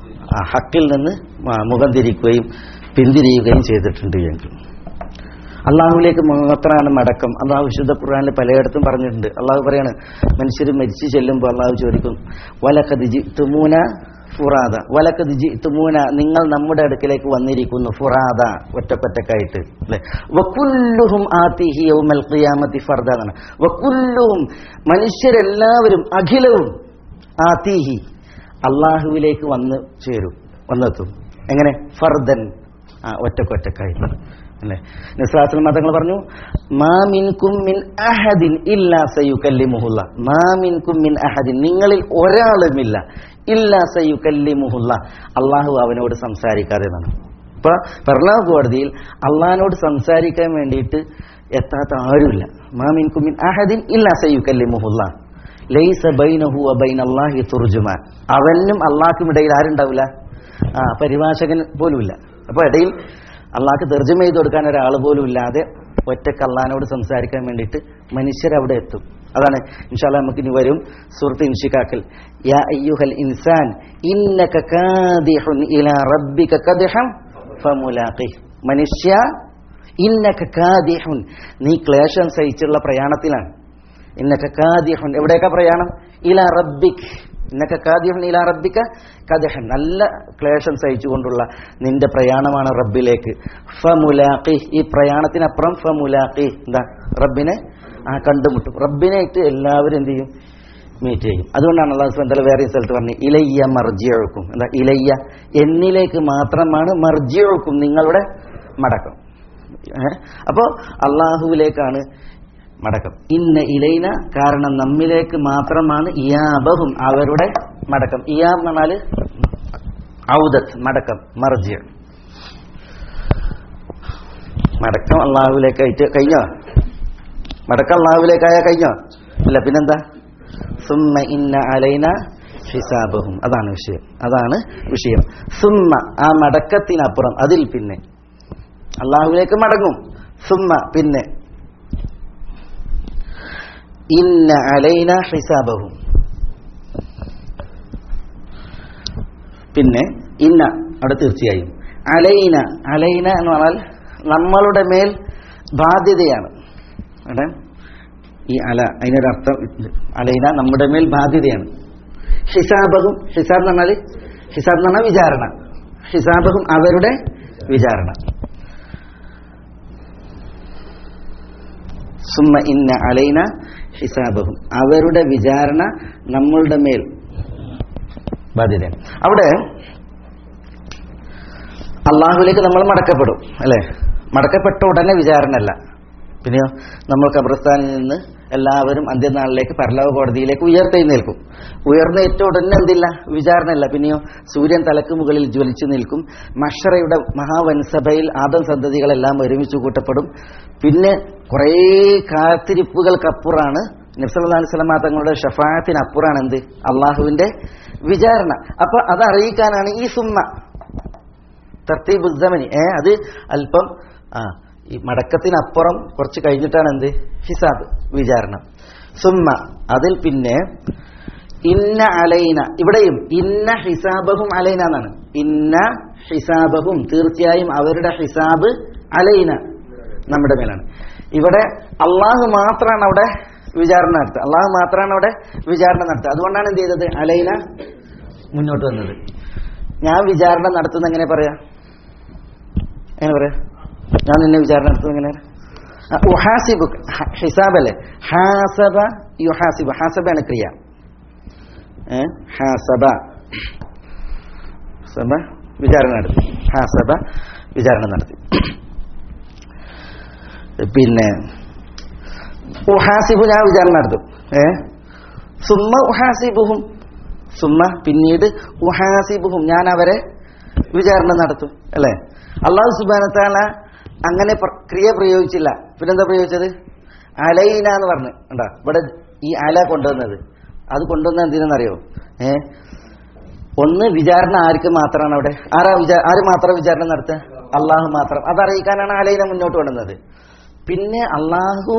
ആ ഹക്കിൽ നിന്ന് മ- മുഖം തിരിക്കുകയും പിന്തിരിയുകയും ചെയ്തിട്ടുണ്ട് എങ്കിൽ അള്ളാഹുവിലേക്ക് മാത്രമാണ് മടക്കം അള്ളാഹു വിശുദ്ധ ഖുർആനിൽ പലയിടത്തും പറഞ്ഞിട്ടുണ്ട് അള്ളാഹു പറയാണ് മനുഷ്യർ മരിച്ചു ചെല്ലുമ്പോൾ അള്ളാഹു ചോദിക്കും വലക്കത് തുമൂന ഫുറാദ വലക്കത് തുമൂന നിങ്ങൾ നമ്മുടെ അടുക്കിലേക്ക് വന്നിരിക്കുന്നു ഫുറാദ ഒറ്റക്കൊറ്റക്കായിട്ട് അല്ലെ വക്കുല്ലുഹും ആത്തിഹി യൗമൽ ഖിയാമത്തി ഫർദ എന്നാണ് വക്കുല്ലുഹും മനുഷ്യരെല്ലാവരും അഖിലവും ആത്തിഹി അള്ളാഹുവിലേക്ക് വന്ന് ചേരും വന്നെത്തും എങ്ങനെ ഫർദൻ ആ ഒറ്റക്കൊറ്റക്കായിട്ട് അല്ലേ നിസ്ലാത്തുൽ മതങ്ങൾ പറഞ്ഞു മാമിൻകും മിൻ അഹദിൻ ഇല്ലാ സയുക്കല്ലിമുഹുല്ല മാമിൻകും മിൻ അഹദിൻ നിങ്ങളിൽ ഒരാളുമില്ല ഇല്ലാ സയുക്കല്ലിമുഹുല്ല അള്ളാഹു അവനോട് സംസാരിക്കാതെ എന്നാണ് ഇപ്പൊ പർലാവ് കോടതിയിൽ അള്ളഹാനോട് സംസാരിക്കാൻ വേണ്ടിയിട്ട് എത്താത്ത ആരുമില്ല മാമിൻകും മിൻ അഹദിൻ ഇല്ലാ സയുക്കല്ലിമുഹുല്ല ലൈസ ബൈനഹു വബൈന അല്ലാഹി തുർജുമാൻ അവനും അള്ളാഹ്ക്കും ഇടയിൽ ആരുണ്ടാവില്ല ആ പരിഭാഷകൻ പോലുമില്ല അപ്പോൾ ഇടയിൽ അള്ളാഹ്ക്ക് തർജ്ജമ ചെയ്ത് കൊടുക്കാൻ ഒരാൾ പോലും ഇല്ലാതെ ഒറ്റക്ക് അള്ളഹാനോട് സംസാരിക്കാൻ വേണ്ടിയിട്ട് മനുഷ്യരവിടെ എത്തും അതാണ് ഇൻഷാല്ല നമുക്ക് ഇനി വരും സുഹൃത്ത് ഇൻഷിക്കാക്കൽ യാ അയ്യുഹൽ ഇൻസാൻ ഇന്നക കാദിഹുൻ ഇലാ റബ്ബിക കദ്ഹം ഫമുലാഖിഹ് മനുഷ്യ ഇന്നക കാദിഹുൻ നീ ക്ലേശം സഹിച്ചുള്ള പ്രയാണത്തിലാണ് ഇന്നക കാദിഹുൻ എവിടേക്കാ പ്രയാണം ഇലാ റബ്ബിക് ഇന്നക കാദിഹുൻ ഇലാ റബ്ബിക കദഹൻ നല്ല ക്ലേശം സഹിച്ചുകൊണ്ടുള്ള നിന്റെ പ്രയാണമാണ് റബ്ബിലേക്ക് ഫമുലാഖി ഈ പ്രയാണത്തിനപ്പുറം ഫമുലാഖി എന്താ റബ്ബിനെ ആ കണ്ടുമുട്ടും റബ്ബിനായിട്ട് എല്ലാവരും എന്ത് ചെയ്യും മീറ്റ് ചെയ്യും അതുകൊണ്ടാണ് അള്ളാഹു സുബ്ഹാനഹു വ തആല വേറെ സ്ഥലത്ത് പറഞ്ഞത് ഇലയ്യ മർജിഉക്കും എന്താ ഇലയ്യ എന്നിലേക്ക് മാത്രമാണ് മർജിഉക്കും നിങ്ങളുടെ മടക്കം ഏ? അപ്പോ അള്ളാഹുവിലേക്കാണ് മടക്കം ഇന്ന ഇലൈന കാരണം നമ്മിലേക്ക് മാത്രമാണ് ഇയാബഹും അവരുടെ മടക്കം ഇയാബ് എന്ന് പറഞ്ഞാല് ഔദത്ത് മടക്കം മർജിയ മടക്കം അള്ളാഹുവിലേക്കായിട്ട് കഴിഞ്ഞോ മടക്കം അള്ളാഹുവിലേക്കായ കഴിഞ്ഞോ ഇല്ല പിന്നെന്താ സുമ്മ ഇന്ന അലൈന ഹിസാബഹും അതാണ് വിഷയം അതാണ് വിഷയം സുമ്മ ആ മടക്കത്തിനപ്പുറം അതിൽ പിന്നെ അള്ളാഹുവിലേക്ക് മടങ്ങും സുമ്മ പിന്നെ ഇന്ന അലൈന ഹിസാബഹും പിന്നെ ഇന്ന അവിടെ തീർച്ചയായും അലൈന അലൈന എന്ന് പറഞ്ഞാൽ നമ്മളുടെ മേൽ ബാധ്യതയാണ് അവിടെ ഈ അല അതിനൊരർത്ഥം ഉണ്ട്. അലൈന നമ്മുടെ മേൽ ബാധ്യതയാണ് ഹിസാബഹും ഹിസാബ് എന്ന് പറഞ്ഞാൽ ഹിസാബ് എന്ന് പറഞ്ഞാൽ വിചാരണ ഹിസാബഹും അവരുടെ വിചാരണ സുമ്മ ഇന്ന അലൈന ഹിസാബഹും അവരുടെ വിചാരണ നമ്മളുടെ മേൽ ബാധ്യതയാണ് അവിടെ അള്ളാഹുലേക്ക് നമ്മൾ മടക്കപ്പെടും അല്ലേ മടക്കപ്പെട്ട ഉടനെ വിചാരണ അല്ല പിന്നെയോ നമ്മൾ ഖബർസ്ഥാനിൽ നിന്ന് എല്ലാവരും അന്ത്യനാളിലേക്ക് പരലോക കോടതിയിലേക്ക് ഉയർത്തെഴുന്നേൽക്കും ഉയർന്നേറ്റ ഉടനെ എന്തില്ല വിചാരണ പിന്നെയോ സൂര്യൻ തലക്ക് മുകളിൽ ജ്വലിച്ചു നിൽക്കും മഷറയുടെ മഹാവൻസഭയിൽ ആദം സന്തതികളെല്ലാം ഒരുമിച്ച് കൂട്ടപ്പെടും പിന്നെ കുറേ കാത്തിരിപ്പുകൾക്കപ്പുറാണ് നബ്സല്ലാ സ്വലമ തങ്ങളുടെ ഷഫായത്തിനപ്പുറാണ് എന്ത് അള്ളാഹുവിന്റെ വിചാരണ അപ്പൊ അത് അറിയിക്കാനാണ് ഈ സുമ്മ തർത്തീബുദ്ദമനി ഏ അത് അല്പം ആ ഈ മടക്കത്തിനപ്പുറം കുറച്ച് കഴിഞ്ഞിട്ടാണ് എന്ത് ഹിസാബ് വിചാരണ സുമ്മ അതിൽ പിന്നെ ഇന്ന അലൈന ഇവിടെയും ഇന്ന ഹിസാബഹും അലൈന എന്നാണ് ഇന്ന ഹിസാബഹും തീർച്ചയായും അവരുടെ ഹിസാബ് അലൈന നമ്മുടെ മേലാണ് ഇവിടെ അള്ളാഹു മാത്രമാണ് അവിടെ വിചാരണ നടത്തുക അള്ളാഹു മാത്രമാണ് അവിടെ വിചാരണ നടത്തുക അതുകൊണ്ടാണ് എന്ത് ചെയ്തത് അലൈന മുന്നോട്ട് വന്നത് ഞാൻ വിചാരണ നടത്തുന്ന എങ്ങനെ പറയാ എങ്ങനെ പറയാ ഞാൻ നിന്നെ വിചാരണ നടത്തുന്ന എങ്ങനെ ഉഹാസിബ് ഹിസാബ് അല്ലേ ഹാസബ യുഹാസിബ് ഹാസബാണ് ക്രിയ ഏ? ഹാസബ സബ വിചാരണ നടത്തി ഹാസബ വിചാരണ നടത്തി പിന്നെ ഉഹാസിബു ഞാൻ വിചാരണ നടത്തും ഏ സുമ്മ ഉഹാസിബുഹും സുമ്മ പിന്നീട് ഉഹാസിബുഹും ഞാൻ അവരെ വിചാരണ നടത്തും അല്ലേ അള്ളാഹു സുബാനത്താല അങ്ങനെ പ്ര- ക്രിയ പ്രയോഗിച്ചില്ല പിന്നെന്താ പ്രയോഗിച്ചത് അലൈന എന്ന് പറഞ്ഞു ഉണ്ടാ ഇവിടെ ഈ അല കൊണ്ടുവന്നത് അത് കൊണ്ടുവന്ന എന്തിനെന്നറിയോ ഏ ഒന്ന് വിചാരണ ആർക്ക് മാത്രമാണ് അവിടെ ആരാ വിചാ ആര് മാത്രം വിചാരണ നടത്തുക അള്ളാഹു മാത്രം അതറിയിക്കാനാണ് ആലയിനെ മുന്നോട്ട് കൊണ്ടുവന്നത് പിന്നെ അള്ളാഹു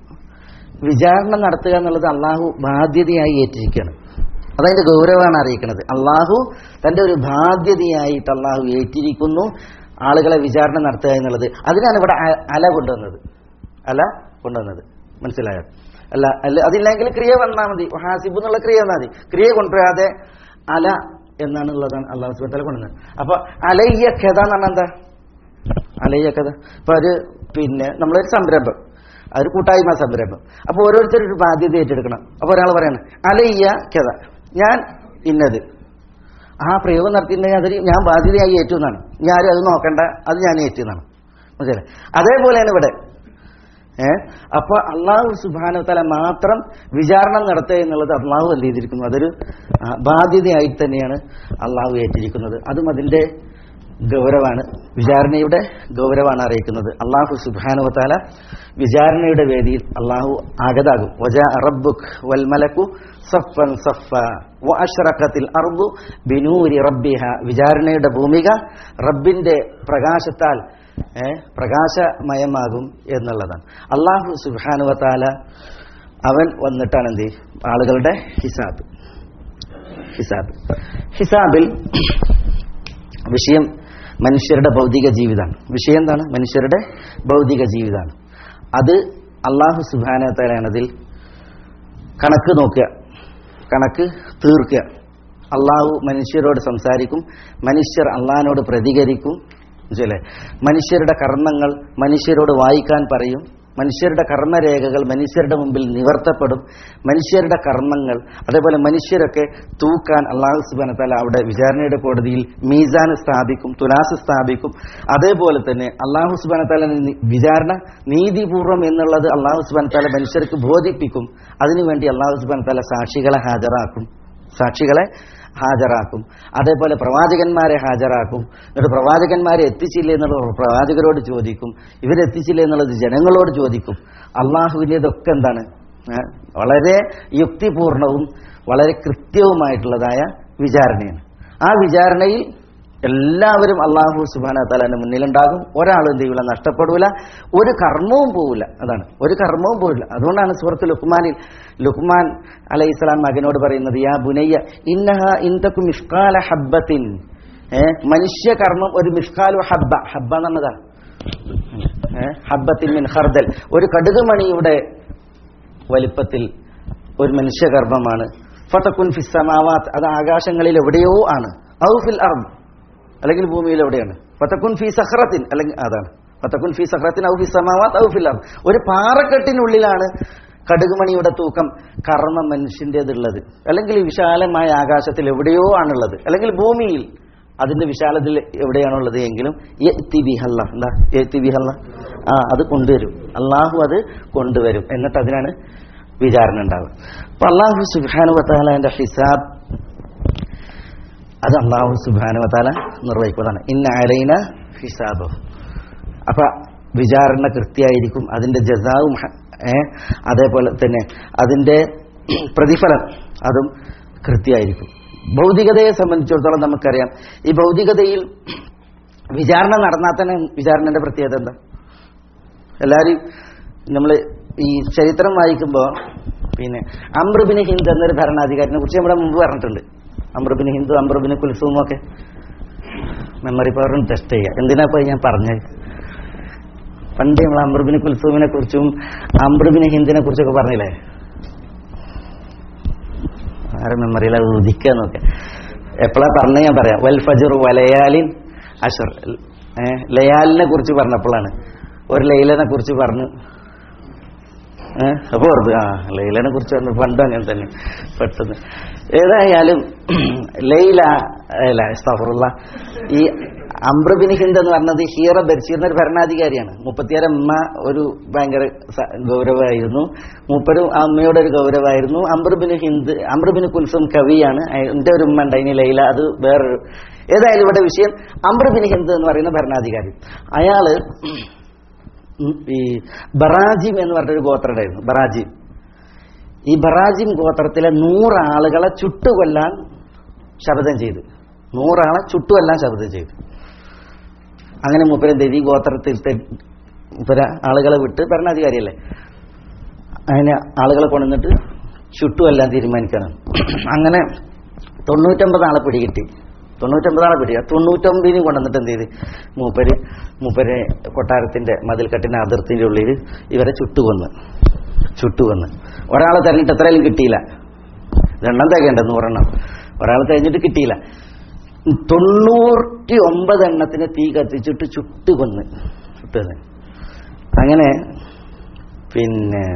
വിചാരണ നടത്തുക എന്നുള്ളത് അള്ളാഹു ബാധ്യതയായി ഏറ്റിരിക്കുകയാണ് അതതിന്റെ ഗൗരവമാണ് അറിയിക്കുന്നത് അള്ളാഹു തന്റെ ഒരു ബാധ്യതയായിട്ട് അള്ളാഹു ഏറ്റിരിക്കുന്നു ആളുകളെ വിചാരണ നടത്തുക എന്നുള്ളത് അതിനാണ് ഇവിടെ അ- അല കൊണ്ടുവന്നത് അല കൊണ്ടുവന്നത് മനസ്സിലായോ അല്ല അല്ല അതില്ലെങ്കിൽ ക്രിയ വന്നാൽ മതി ഹാസിബ് എന്നുള്ള ക്രിയ വന്നാൽ മതി ക്രിയ കൊണ്ടുവരാതെ അല എന്നാണ് ഉള്ളതാണ് അള്ളാഹു സുബത്തല കൊണ്ടുവന്നത് അപ്പൊ അലയ്യ കഥ എന്ന് പറഞ്ഞാൽ എന്താ അലയ്യ കഥ ഇപ്പൊ ഒരു പിന്നെ നമ്മളൊരു സംരംഭം അതൊരു കൂട്ടായ്മ സംരംഭം അപ്പൊ ഓരോരുത്തരും ഒരു ബാധ്യത ഏറ്റെടുക്കണം അപ്പൊ ഒരാൾ പറയാണ് അലയ്യ കഥ ഞാൻ ഇന്നത് ആ പ്രയോഗം നടത്തിയിട്ടുണ്ടെങ്കിൽ അതൊരു ഞാൻ ബാധ്യതയായി ഏറ്റു എന്നാണ് ഞാനും അത് നോക്കണ്ട അത് ഞാൻ ഏറ്റു എന്നാണ് മനസ്സിലായി അതേപോലെയാണ് ഇവിടെ ഏ അപ്പൊ അള്ളാഹു സുബാന തല മാത്രം വിചാരണ നടത്തുക എന്നുള്ളത് അള്ളാഹു എന്ത് ചെയ്തിരിക്കുന്നു അതൊരു ആ, ബാധ്യതയായിട്ട് തന്നെയാണ് അള്ളാഹു ഏറ്റിരിക്കുന്നത് അതും അതിന്റെ ഗൗരവാണ് വിചാരണയുടെ ഗൗരവാണ് അറിയിക്കുന്നത് അള്ളാഹു സുബാനു താല വിചാരണയുടെ വേദിയിൽ അള്ളാഹു ആഗതാകും വജാ റബ്ബുക് വൽ മലക്കു സഫൻ സഫ വഅശ്റഖത്തിൽ അർദു ബിനൂരി റബ്ബിഹ വിചാരണയുടെ ഭൂമിക റബ്ബിന്റെ പ്രകാശത്താൽ ഏ, പ്രകാശമയമാകും എന്നുള്ളതാണ് അള്ളാഹു സുബാനുവ താല അവൻ വന്നിട്ടാണ് എന്ത് ചെയ്യും? ആളുകളുടെ ഹിസാബ് ഹിസാബ് ഹിസാബിൽ വിഷയം മനുഷ്യരുടെ ഭൗതിക ജീവിതമാണ് വിഷയം എന്താണ് മനുഷ്യരുടെ ഭൗതിക ജീവിതമാണ് അത് അള്ളാഹു സുബാനത്തലാണ് അതിൽ കണക്ക് നോക്കുക കണക്ക് തീർക്കുക അള്ളാഹു മനുഷ്യരോട് സംസാരിക്കും മനുഷ്യർ അള്ളാഹിനോട് പ്രതികരിക്കും മനസ്സിലെ മനുഷ്യരുടെ കർമ്മങ്ങൾ മനുഷ്യരോട് വായിക്കാൻ പറയും മനുഷ്യരുടെ കർമ്മരേഖകൾ മനുഷ്യരുടെ മുമ്പിൽ നിവർത്തപ്പെടും മനുഷ്യരുടെ കർമ്മങ്ങൾ അതേപോലെ മനുഷ്യരൊക്കെ തൂക്കാൻ അള്ളാഹു സുബാന തല അവിടെ വിചാരണയുടെ കോടതിയിൽ മീസാൻ സ്ഥാപിക്കും തുലാസ് സ്ഥാപിക്കും അതേപോലെ തന്നെ അള്ളാഹു സുബാന തല വിചാരണ നീതിപൂർവം എന്നുള്ളത് അള്ളാഹു സുബാന തല മനുഷ്യർക്ക് ബോധിപ്പിക്കും അതിനുവേണ്ടി അള്ളാഹു സുബാന തല സാക്ഷികളെ ഹാജരാക്കും സാക്ഷികളെ ഹാജരാക്കും അതേപോലെ പ്രവാചകന്മാരെ ഹാജരാക്കും എന്നിട്ട് പ്രവാചകന്മാരെ എത്തിച്ചില്ല എന്നുള്ളത് പ്രവാചകരോട് ചോദിക്കും ഇവരെത്തിച്ചില്ല എന്നുള്ളത് ജനങ്ങളോട് ചോദിക്കും അള്ളാഹുവിൻ്റെ ഇതൊക്കെ എന്താണ് ഏ? വളരെ യുക്തിപൂർണവും വളരെ കൃത്യവുമായിട്ടുള്ളതായ വിചാരണയാണ് ആ വിചാരണയിൽ എല്ലാവരും അള്ളാഹു സുബാന തലാന്റെ മുന്നിലുണ്ടാകും ഒരാളും എന്ത് ചെയ്യൂല നഷ്ടപ്പെടൂല ഒരു കർമ്മവും പോവില്ല അതാണ് ഒരു കർമ്മവും പോവില്ല അതുകൊണ്ടാണ് സുഹൃത്ത് ലുക്മാനിൽ ലുക്മാൻ അലൈഹി സ്വലാം മകനോട് പറയുന്നത് യാ ബുനയ്യ ഇന്നഹ ഇന്തക്കു മിഷ്കാല ഹബ്ബത്തിൻ ഏ മനുഷ്യ കർമ്മം ഒരു മിഷ്കാലു ഹബ്ബ ഹബ്ബ എന്നതാണ് ഏ ഹബ്ബത്തിൻ മിൻ ഹർദൽ ഒരു കടുകുമണിയുടെ വലിപ്പത്തിൽ ഒരു മനുഷ്യകർമ്മമാണ് ഫതക്കുൻ ഫിസ് സമാവാത്ത് അത് ആകാശങ്ങളിൽ എവിടെയോ ആണ് ഔ ഫിൽ അർദ് അല്ലെങ്കിൽ ഭൂമിയിൽ എവിടെയാണ് ഫതക്കുൻ ഫി സഹ്റത്തിൻ അല്ലെങ്കിൽ അതാണ് ഫതക്കുൻ ഫി സഹ്റത്തിൻ ഔ ഫി സമാവാത്ത് ഔ ഫിൽ അർദ് ഒരു പാറക്കെട്ടിനുള്ളിലാണ് കടുകുമണിയുടെ തൂക്കം കർമ്മം മനുഷ്യൻ്റെതുള്ളത് അല്ലെങ്കിൽ ഈ വിശാലമായ ആകാശത്തിൽ എവിടെയോ ആണുള്ളത് അല്ലെങ്കിൽ ഭൂമിയിൽ അതിന്റെ വിശാലത്തിൽ എവിടെയാണുള്ളത് എങ്കിലും യഅ്തി ബിഹല്ല എന്താ യഅ്തി ബിഹല്ല ആ അത് കൊണ്ടുവരും അള്ളാഹു അത് കൊണ്ടുവരും എന്നിട്ട് അതിനാണ് വിചാരണ ഉണ്ടാവുക അപ്പൊ അള്ളാഹു സുബാനു വത്താലാന്റെ ഹിസാബ് അത് അള്ളാഹു സുബാനു വത്താല നിർവഹിക്കുന്നതാണ് ഇന്ന അലൈന ഹിസാബ് അപ്പൊ വിചാരണ കൃത്യമായിരിക്കും അതിന്റെ ജസാവും ഹ- ഏ, അതേപോലെ തന്നെ അതിന്റെ പ്രതിഫലം അതും കൃത്യമായിരിക്കും ഭൗതികതയെ സംബന്ധിച്ചിടത്തോളം നമുക്കറിയാം ഈ ഭൗതികതയിൽ വിചാരണ നടന്നാൽ തന്നെ വിചാരണന്റെ പ്രത്യേകത എന്താ എല്ലാവരും നമ്മൾ ഈ ചരിത്രം വായിക്കുമ്പോൾ പിന്നെ അമ്രുബിന് ഹിന്ദ് എന്നൊരു ഭരണാധികാരിനെ കുറിച്ച് നമ്മുടെ മുമ്പ് പറഞ്ഞിട്ടുണ്ട് അമ്രുബിന് ഹിന്ദു അമ്രുബിന് കുൽസും ഒക്കെ മെമ്മറി പവറും ടെസ്റ്റ് ചെയ്യുക എന്തിനാ പോയി ഞാൻ പറഞ്ഞത് പണ്ട് നമ്മൾ അമ്രുബിന് കുൽസൂമിനെ കുറിച്ചും അമ്രുബിന് ഹിന്ദിനെ കുറിച്ചൊക്കെ പറഞ്ഞില്ലേ ആരെ മെമ്മറിയിലെ ഉദിക്കുക നോക്കെ എപ്പോഴാ പറഞ്ഞ ഞാൻ പറയാം വൽ ഫജർ വലയാലിൻ അഷർ ഏ, ലയാലിനെ കുറിച്ച് പറഞ്ഞപ്പോഴാണ് ഒരു ലൈലനെ കുറിച്ച് പറഞ്ഞു ഏ, അപ്പൊ ഓർത്ത് ആ ലൈലനെ കുറിച്ച് പറഞ്ഞു പണ്ട് അങ്ങനെ തന്നെ പെട്ടെന്ന് ഏതായാലും ലൈല അല്ല അസ്തഗ്ഫിറുല്ലാ. ഈ അംബ്രബിൻ ഹിന്ദ് എന്ന് പറഞ്ഞത് ഹീറ ഭരിച്ചിരുന്ന ഒരു ഭരണാധികാരിയാണ് മുപ്പത്തിയാറ് അമ്മ ഒരു ഭയങ്കര സ- ഗൗരവമായിരുന്നു മൂപ്പരും ആ അമ്മയോട് ഒരു ഗൗരവമായിരുന്നു അംബ്രബിന് ഹിന്ദ് അംബ്രബിന് കുൽസും കവിയാണ് എൻ്റെ ഒരു ഉമ്മ ഉണ്ടായിനി ലൈല അത് വേറൊരു ഏതായാലും ഇവിടെ വിഷയം അംബ്രബിന് ഹിന്ദ് എന്ന് പറയുന്ന ഭരണാധികാരി അയാള് ഉം, ഈ ബറാജിം എന്ന് പറഞ്ഞൊരു ഗോത്രം ഉണ്ടായിരുന്നു ബറാജിം ഈ ബറാജിം ഗോത്രത്തിലെ നൂറ് ആളുകളെ ചുട്ടുകൊല്ലാൻ ശപഥം ചെയ്തു നൂറാളെ ചുട്ടുമെല്ലാം ശബ്ദം ചെയ്തു അങ്ങനെ മൂപ്പര് എന്ത് ചെയ്തു ഈ ഗോത്രത്തിൽ മൂപ്പര ആളുകളെ വിട്ട് ഭരണാധികാരിയല്ലേ അങ്ങനെ ആളുകളെ കൊണ്ടുവന്നിട്ട് ചുട്ടുമെല്ലാം തീരുമാനിക്കണം അങ്ങനെ തൊണ്ണൂറ്റൊമ്പത് ആളെ പിടികിട്ടി തൊണ്ണൂറ്റൊമ്പത് ആളെ പിടിക്കുക തൊണ്ണൂറ്റൊമ്പതിനും കൊണ്ടുവന്നിട്ട് എന്ത് ചെയ്ത് മൂപ്പര് മൂപ്പര് കൊട്ടാരത്തിന്റെ മതിൽക്കെട്ടിന്റെ അതിർത്തിന്റെ ഉള്ളിൽ ഇവരെ ചുട്ടുകൊന്ന് ചുട്ടുകൊന്ന് ഒരാളെ തെരഞ്ഞിട്ട് എത്രയായാലും കിട്ടിയില്ല രണ്ടെണ്ണം തികയുണ്ട് നൂറെണ്ണം ഒരാളെ തികഞ്ഞിട്ട് കിട്ടിയില്ല തൊണ്ണൂറ്റി ഒമ്പത് എണ്ണത്തിന് തീ കത്തിച്ചിട്ട് ചുട്ടുകൊന്ന് ചുട്ടുകൊന്ന് അങ്ങനെ പിന്നെ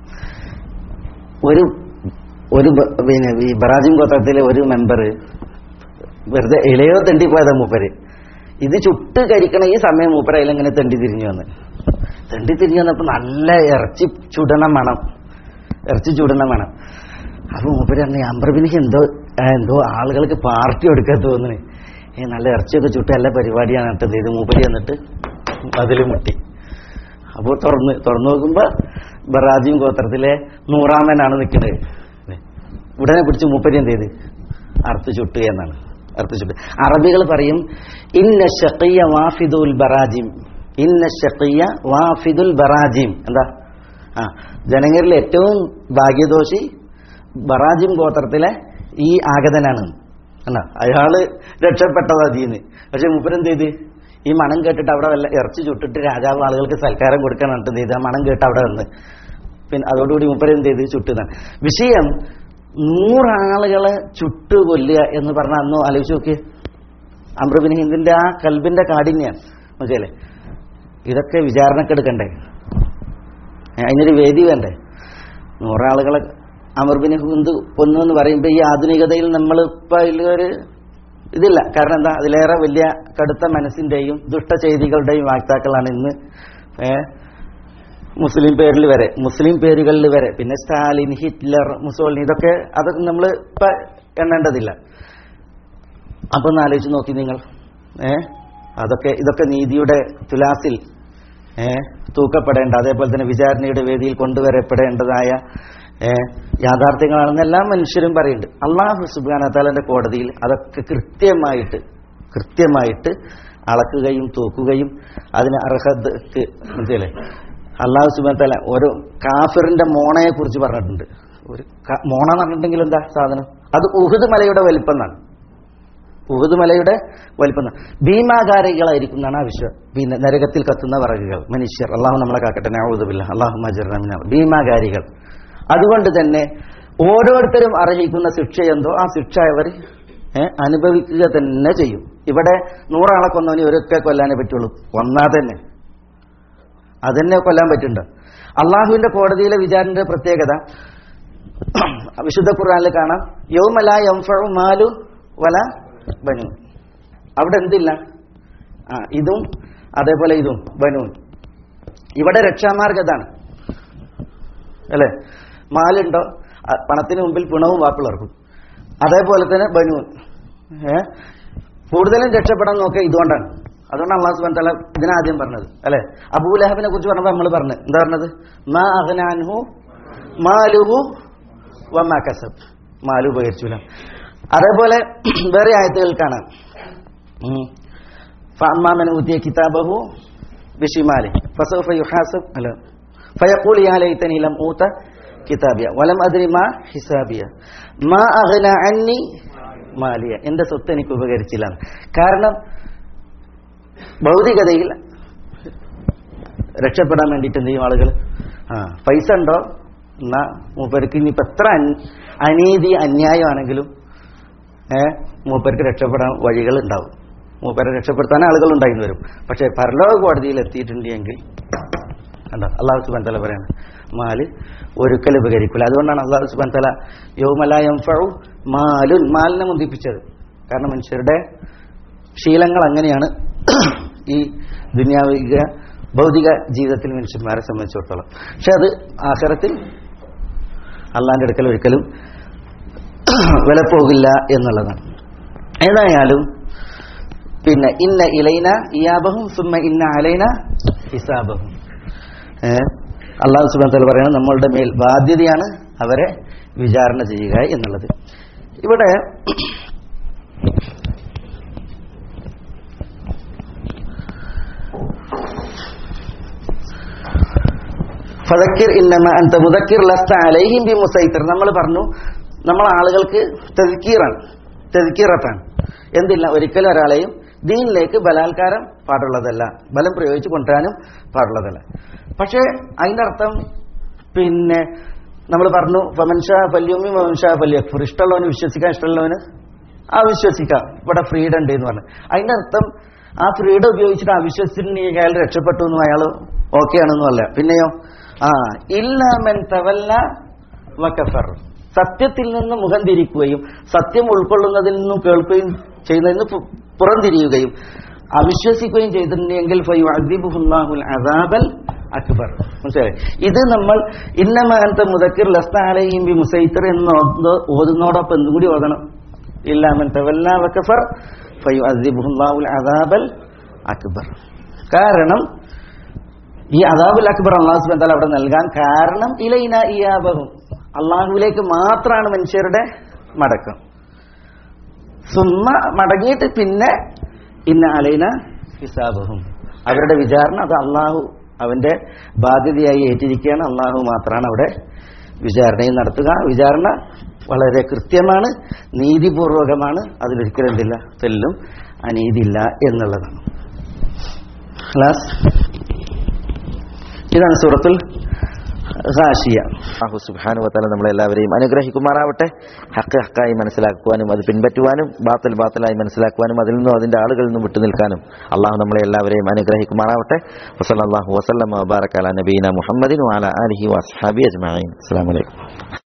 ഒരു ഒരു ബ- പിന്നെ ഈ ബറാജിം ഗോത്രത്തിലെ ഒരു മെമ്പർ വെറുതെ ഇളയോ തെണ്ടി പോയതാ മൂപ്പര് ഇത് ചുട്ട് കരിക്കണ ഈ സമയം മൂപ്പര അതിലിങ്ങനെ തെണ്ടി തിരിഞ്ഞു വന്ന് തെണ്ടി തിരിഞ്ഞു വന്നപ്പോ നല്ല ഇറച്ചി ചുടണം വേണം ഇറച്ചി ചുടണം വേണം അപ്പൊ മൂപ്പര് പറഞ്ഞു അമ്പ്രബിനിക്ക് എന്തോ ആ, എന്തോ ആളുകൾക്ക് പാർട്ടി കൊടുക്കാൻ തോന്നുന്നു ഏ നല്ല ഇറച്ചിയൊക്കെ ചുട്ട് നല്ല പരിപാടിയാണ് കേട്ടത് ഇത് മൂപ്പര് എന്നിട്ട് അതിൽ മുട്ടി അപ്പോൾ തുറന്ന് തുറന്നു നോക്കുമ്പോ ബറാജിം ഗോത്രത്തിലെ നൂറാമനാണ് നിൽക്കുന്നത് ഉടനെ പിടിച്ച് മൂപ്പരി എന്ത് ചെയ്ത് അർത്ഥ ചുട്ടുക എന്നാണ് അർത്ഥ ചുട്ട് അറബികൾ പറയും ഇന്ന ഷഖിയ വാഫിദുൽ ബറാജിം ഇന്ന ഷഖിയ വാഫിദുൽ ബറാജിം എന്താ ആ ജനങ്ങളിൽ ഏറ്റവും ഭാഗ്യദോഷി ബറാജിം ഗോത്രത്തിലെ ഈ ആഗതനാണ് എന്നാ അയാള് രക്ഷപ്പെട്ടതാ ദീന്ന് പക്ഷെ മൂപ്പരെന്ത് ചെയ്ത് ഈ മണം കേട്ടിട്ട് അവിടെ വല്ല ഇറച്ചി ചുട്ടിട്ട് രാജാവ് ആളുകൾക്ക് സൽക്കാരം കൊടുക്കാൻ എന്ത് ചെയ്ത് ആ മണം കേട്ട് അവിടെ വന്ന് പിന്നെ അതോടുകൂടി മൂപ്പര് എന്ത് ചെയ്ത് ചുട്ടുന്നതാണ് വിഷയം നൂറാളുകളെ ചുട്ടു കൊല്ലുക എന്ന് പറഞ്ഞാൽ അന്ന് ആലോചിച്ച് നോക്കിയേ അമ്രബിൻ ഹിന്ദിന്റെ ആ കൽബിന്റെ കാഠിന്യം മനസ്സിലല്ലേ ഇതൊക്കെ വിചാരണക്കെടുക്കണ്ടേ ഏ, അതിനൊരു വേദി വേണ്ടേ നൂറാളുകളെ അമർബിന് ഹിന്ദു കൊന്നു എന്ന് പറയുമ്പോൾ ഈ ആധുനികതയിൽ നമ്മൾ ഇപ്പം ഇതിലൊരു ഇതില്ല കാരണം എന്താ അതിലേറെ വലിയ കടുത്ത മനസ്സിന്റെയും ദുഷ്ടചെയ്തികളുടെയും വാക്താക്കളാണ് ഇന്ന് ഏ, മുസ്ലിം പേരിൽ വരെ മുസ്ലിം പേരുകളിൽ വരെ പിന്നെ സ്റ്റാലിൻ ഹിറ്റ്ലർ മുസോളിനി ഇതൊക്കെ അതൊക്കെ നമ്മൾ ഇപ്പം എണ്ണേണ്ടതില്ല അപ്പൊ ഒന്ന് ആലോചിച്ച് നോക്കി നിങ്ങൾ ഏ അതൊക്കെ ഇതൊക്കെ നീതിയുടെ തുലാസിൽ ഏ തൂക്കപ്പെടേണ്ട അതേപോലെ തന്നെ വിചാരണയുടെ വേദിയിൽ കൊണ്ടുവരപ്പെടേണ്ടതായ ഏ യാഥാർത്ഥ്യങ്ങളാണെന്ന് എല്ലാ മനുഷ്യരും പറയുന്നുണ്ട് അള്ളാഹു സുബാനത്താലന്റെ കോടതിയിൽ അതൊക്കെ കൃത്യമായിട്ട് കൃത്യമായിട്ട് അളക്കുകയും തൂക്കുകയും അതിന് അർഹതക്ക് മനസ്സിലല്ലേ അള്ളാഹു സുബാനത്താല ഒരു കാഫിറിന്റെ മോണയെ കുറിച്ച് പറഞ്ഞിട്ടുണ്ട് ഒരു ക- മോണ എന്ന് പറഞ്ഞിട്ടുണ്ടെങ്കിൽ എന്താ സാധനം അത് ഉഹുദ് മലയുടെ വലിപ്പം എന്നാണ് ഉഹുദ് മലയുടെ വലിപ്പം എന്നാണ്. ഭീമാകാരികളായിരിക്കും എന്നാണ് ആ വിശ്വ പിന്നെ നരകത്തിൽ കത്തുന്ന വിറകുകൾ മനുഷ്യർ അള്ളാഹു നമ്മളെ കാക്കട്ടെ നൗദുബില്ല അള്ളാഹു മജറിന ഭീമാകാരികൾ അതുകൊണ്ട് തന്നെ ഓരോരുത്തരും അർഹിക്കുന്ന ശിക്ഷ എന്തോ ആ ശിക്ഷ അവർ അനുഭവിക്കുക തന്നെ ചെയ്യും ഇവിടെ നൂറാളെ കൊന്നവന് ഒരൊക്കെ കൊല്ലാനേ പറ്റുള്ളൂ കൊന്നാ തന്നെ അതന്നെ കൊല്ലാൻ പറ്റുന്നുണ്ട് അള്ളാഹുവിന്റെ കോടതിയിലെ വിചാരണയുടെ പ്രത്യേകത വിശുദ്ധ ഖുർആനിൽ കാണാം യൗമല യംഫഉ മാലു വല ബനു അവിടെ എന്തില്ല ആ ഇതും അതേപോലെ ഇതും ബനൂൻ ഇവിടെ രക്ഷാമാർഗം ഇതാണ് അല്ലേ മാലുണ്ടോ ആ, പണത്തിന് മുമ്പിൽ പിണവും വാപ്പിളർക്കും അതേപോലെ തന്നെ ബനൂൻ ഏ കൂടുതലും രക്ഷപ്പെടാൻ നോക്കുക ഇതുകൊണ്ടാണ് അതുകൊണ്ടാണ് അള്ളാഹു സുബാൻ തല ഇതിനാദ്യം പറഞ്ഞത് അല്ലെ അബൂലഹബിനെ കുറിച്ച് പറഞ്ഞപ്പോൾ നമ്മൾ പറഞ്ഞു എന്താ പറഞ്ഞത് മാ അഹ്നാൻഹു മാലുഹു വമാ കസബ് മാലു ഉപകരിച്ചില്ല അതേപോലെ വേറെ ആയത്തുകൾ കാണാം ഉം. ഫഅമ്മാമൻ ഊതിയ കിതാബഹു ബിഷിമാലി ഫസൗഫ യുഹാസബ് അല്ല ഫയഖൂൽ യാ ലൈതനി ലം ഊത കിതാബിയ വലം അദ്രി മാ ഹിസാബിയ മാ അഗ്ന അന്നി മാലിയ എന്റെ സ്വത്ത് എനിക്ക് ഉപകരിച്ചില്ല കാരണം ഭൗതികതയിൽ രക്ഷപ്പെടാൻ വേണ്ടിയിട്ട് എന്ത് ചെയ്യും ആളുകൾ ആ പൈസ ഉണ്ടോ എന്നാ മൂപ്പർക്ക് ഇനിയിപ്പോൾ എത്ര അൻ- അനീതി അന്യായമാണെങ്കിലും ഏ മൂപ്പർക്ക് രക്ഷപ്പെടാൻ വഴികൾ ഉണ്ടാവും മൂപ്പരെ രക്ഷപ്പെടുത്താൻ ആളുകൾ ഉണ്ടായിരുന്നു വരും പക്ഷേ പരലോക കോടതിയിൽ എത്തിയിട്ടുണ്ടെങ്കിൽ കണ്ടോ അള്ളാഹു സുബാൻ തല പറയാണ് മാല് ഒരിക്കൽ ഉപകരിക്കില്ല അതുകൊണ്ടാണ് അള്ളാഹു സുബാൻ തല യോമലായം ഫഴു മാലുൻ മാലിനെ മുന്തിപ്പിച്ചത് കാരണം മനുഷ്യരുടെ ശീലങ്ങൾ അങ്ങനെയാണ് ഈ ദുന്യാവിക ഭൗതിക ജീവിതത്തിൽ മനുഷ്യന്മാരെ സംബന്ധിച്ചിടത്തോളം പക്ഷെ അത് ആഖിറത്തിൽ അള്ളാന്റെ അടുക്കൽ ഒരിക്കലും വില പോകില്ല എന്നുള്ളതാണ് ഏതായാലും പിന്നെ ഇന്ന ഇലൈന ഇയാബഹും സുമ്മ ഇന്ന അലൈന ഹിസാബഹും ഏ അള്ളാഹു സുബാൻ തല പറയുന്നത് നമ്മളുടെ മേൽ ബാധ്യതയാണ് അവരെ വിചാരണ ചെയ്യുക എന്നുള്ളത് ഇവിടെ ഫതക്കിർ ഇന്നമ അന്ത മുദക്കിർ ലസ്ത അലൈഹിം ബി മുസൈത്തർ നമ്മൾ പറഞ്ഞു നമ്മൾ ആളുകൾക്ക് തെതുക്കീറാണ് തെതുക്കീറത്താണ് എന്തില്ല ഒരിക്കലും ഒരാളെയും ദീനിലേക്ക് ബലാത്കാരം പാടുള്ളതല്ല ബലം പ്രയോഗിച്ച് കൊണ്ടുവരാനും പാടുള്ളതല്ല പക്ഷേ അതിൻ്റെ അർത്ഥം പിന്നെ നമ്മൾ പറഞ്ഞു ഫമൻഷാ ഫല്യൂമി ഫമൻഷാ ഫല്യക്ഫുർ ഇഷ്ടമുള്ളവന് വിശ്വസിക്കാൻ ഇഷ്ടമുള്ളവന് ആ വിശ്വസിക്കാം ഇവിടെ ഫ്രീഡം ഉണ്ട് എന്ന് പറഞ്ഞു അതിന്റെ അർത്ഥം ആ ഫ്രീഡം ഉപയോഗിച്ചിട്ട് അവിശ്വസിച്ചിട്ടുണ്ടെങ്കിൽ അയാൾ രക്ഷപ്പെട്ടു എന്നും അയാൾ ഓക്കെ ആണെന്നും അല്ല പിന്നെയോ ആ ഇല്ലാമൻ തവല്ല വക്കഫർ സത്യത്തിൽ നിന്ന് മുഖം തിരിക്കുകയും സത്യം ഉൾക്കൊള്ളുന്നതിൽ നിന്നും കേൾക്കുകയും ചെയ്യുന്നതിൽ നിന്ന് പു- പുറംതിരിയുകയും അവിശ്വസിക്കുകയും ചെയ്തിട്ടുണ്ടെങ്കിൽ ഫയുഅദിബുഹുല്ലാഹുൽ അദാബൽ അക്ബർ മനസ്സിലായി ഇത് നമ്മൾ ഇന്നമകത്തെ മുതക്കിർ ലസ്താലയും ബി മുസൈത്തർ എന്ന് ഓത് ഓതുന്നതോടൊപ്പം എന്തും കൂടി ഓതണം ഇല്ലാമൻ തവല്ല വക്കഫർ ഫയുഅദിബുഹുല്ലാഹുൽ അദാബൽ അക്ബർ കാരണം ഈ അദാബുൽ അക്ബർ അള്ളാഹു സുബ്ഹാനഹു വ തആല അവിടെ നൽകാൻ കാരണം ഇലൈന ഇയാബഹും അള്ളാഹുവിലേക്ക് മാത്രമാണ് മനുഷ്യരുടെ മടക്കം സുമ്മ മടങ്ങിയിട്ട് പിന്നെ ഇന്ന അലൈന ഹിസാബഹും അവരുടെ വിചാരണ അത് അള്ളാഹു അവന്റെ ബാധ്യതയായി ഏറ്റിരിക്കുകയാണ് അള്ളാഹു മാത്രമാണ് അവിടെ വിചാരണയും നടത്തുക വിചാരണ വളരെ കൃത്യമാണ് നീതിപൂർവകമാണ് അതിലൊരിക്കലും എന്തില്ല തെല്ലും അനീതിയില്ല എന്നുള്ളതാണ് ഖലാസ് ഇതാണ് സൂറത്തുൽ ഖാശിയ അള്ളാഹു സുബ്ഹാനഹു വതആല നമ്മളെല്ലാവരെയും അനുഗ്രഹിക്കുമാറാവട്ടെ ഹക്ക് ഹക്കായി മനസ്സിലാക്കുവാനും അത് പിൻപറ്റുവാനും ബാത്തിൽ ബാത്തിലായി മനസ്സിലാക്കുവാനും അതിൽ നിന്നും അതിന്റെ ആളുകളിൽ നിന്നും വിട്ടുനിൽക്കാനും അള്ളാഹു നമ്മളെ എല്ലാവരെയും അനുഗ്രഹിക്കുമാറാവട്ടെ വസല്ലല്ലാഹു വസല്ലമ വബാറക അലാ നബീന മുഹമ്മദിൻ വഅലാ ആലിഹി വഅസ്ഹാബി അജ്മഈൻ അസ്സലാമു അലൈക്കും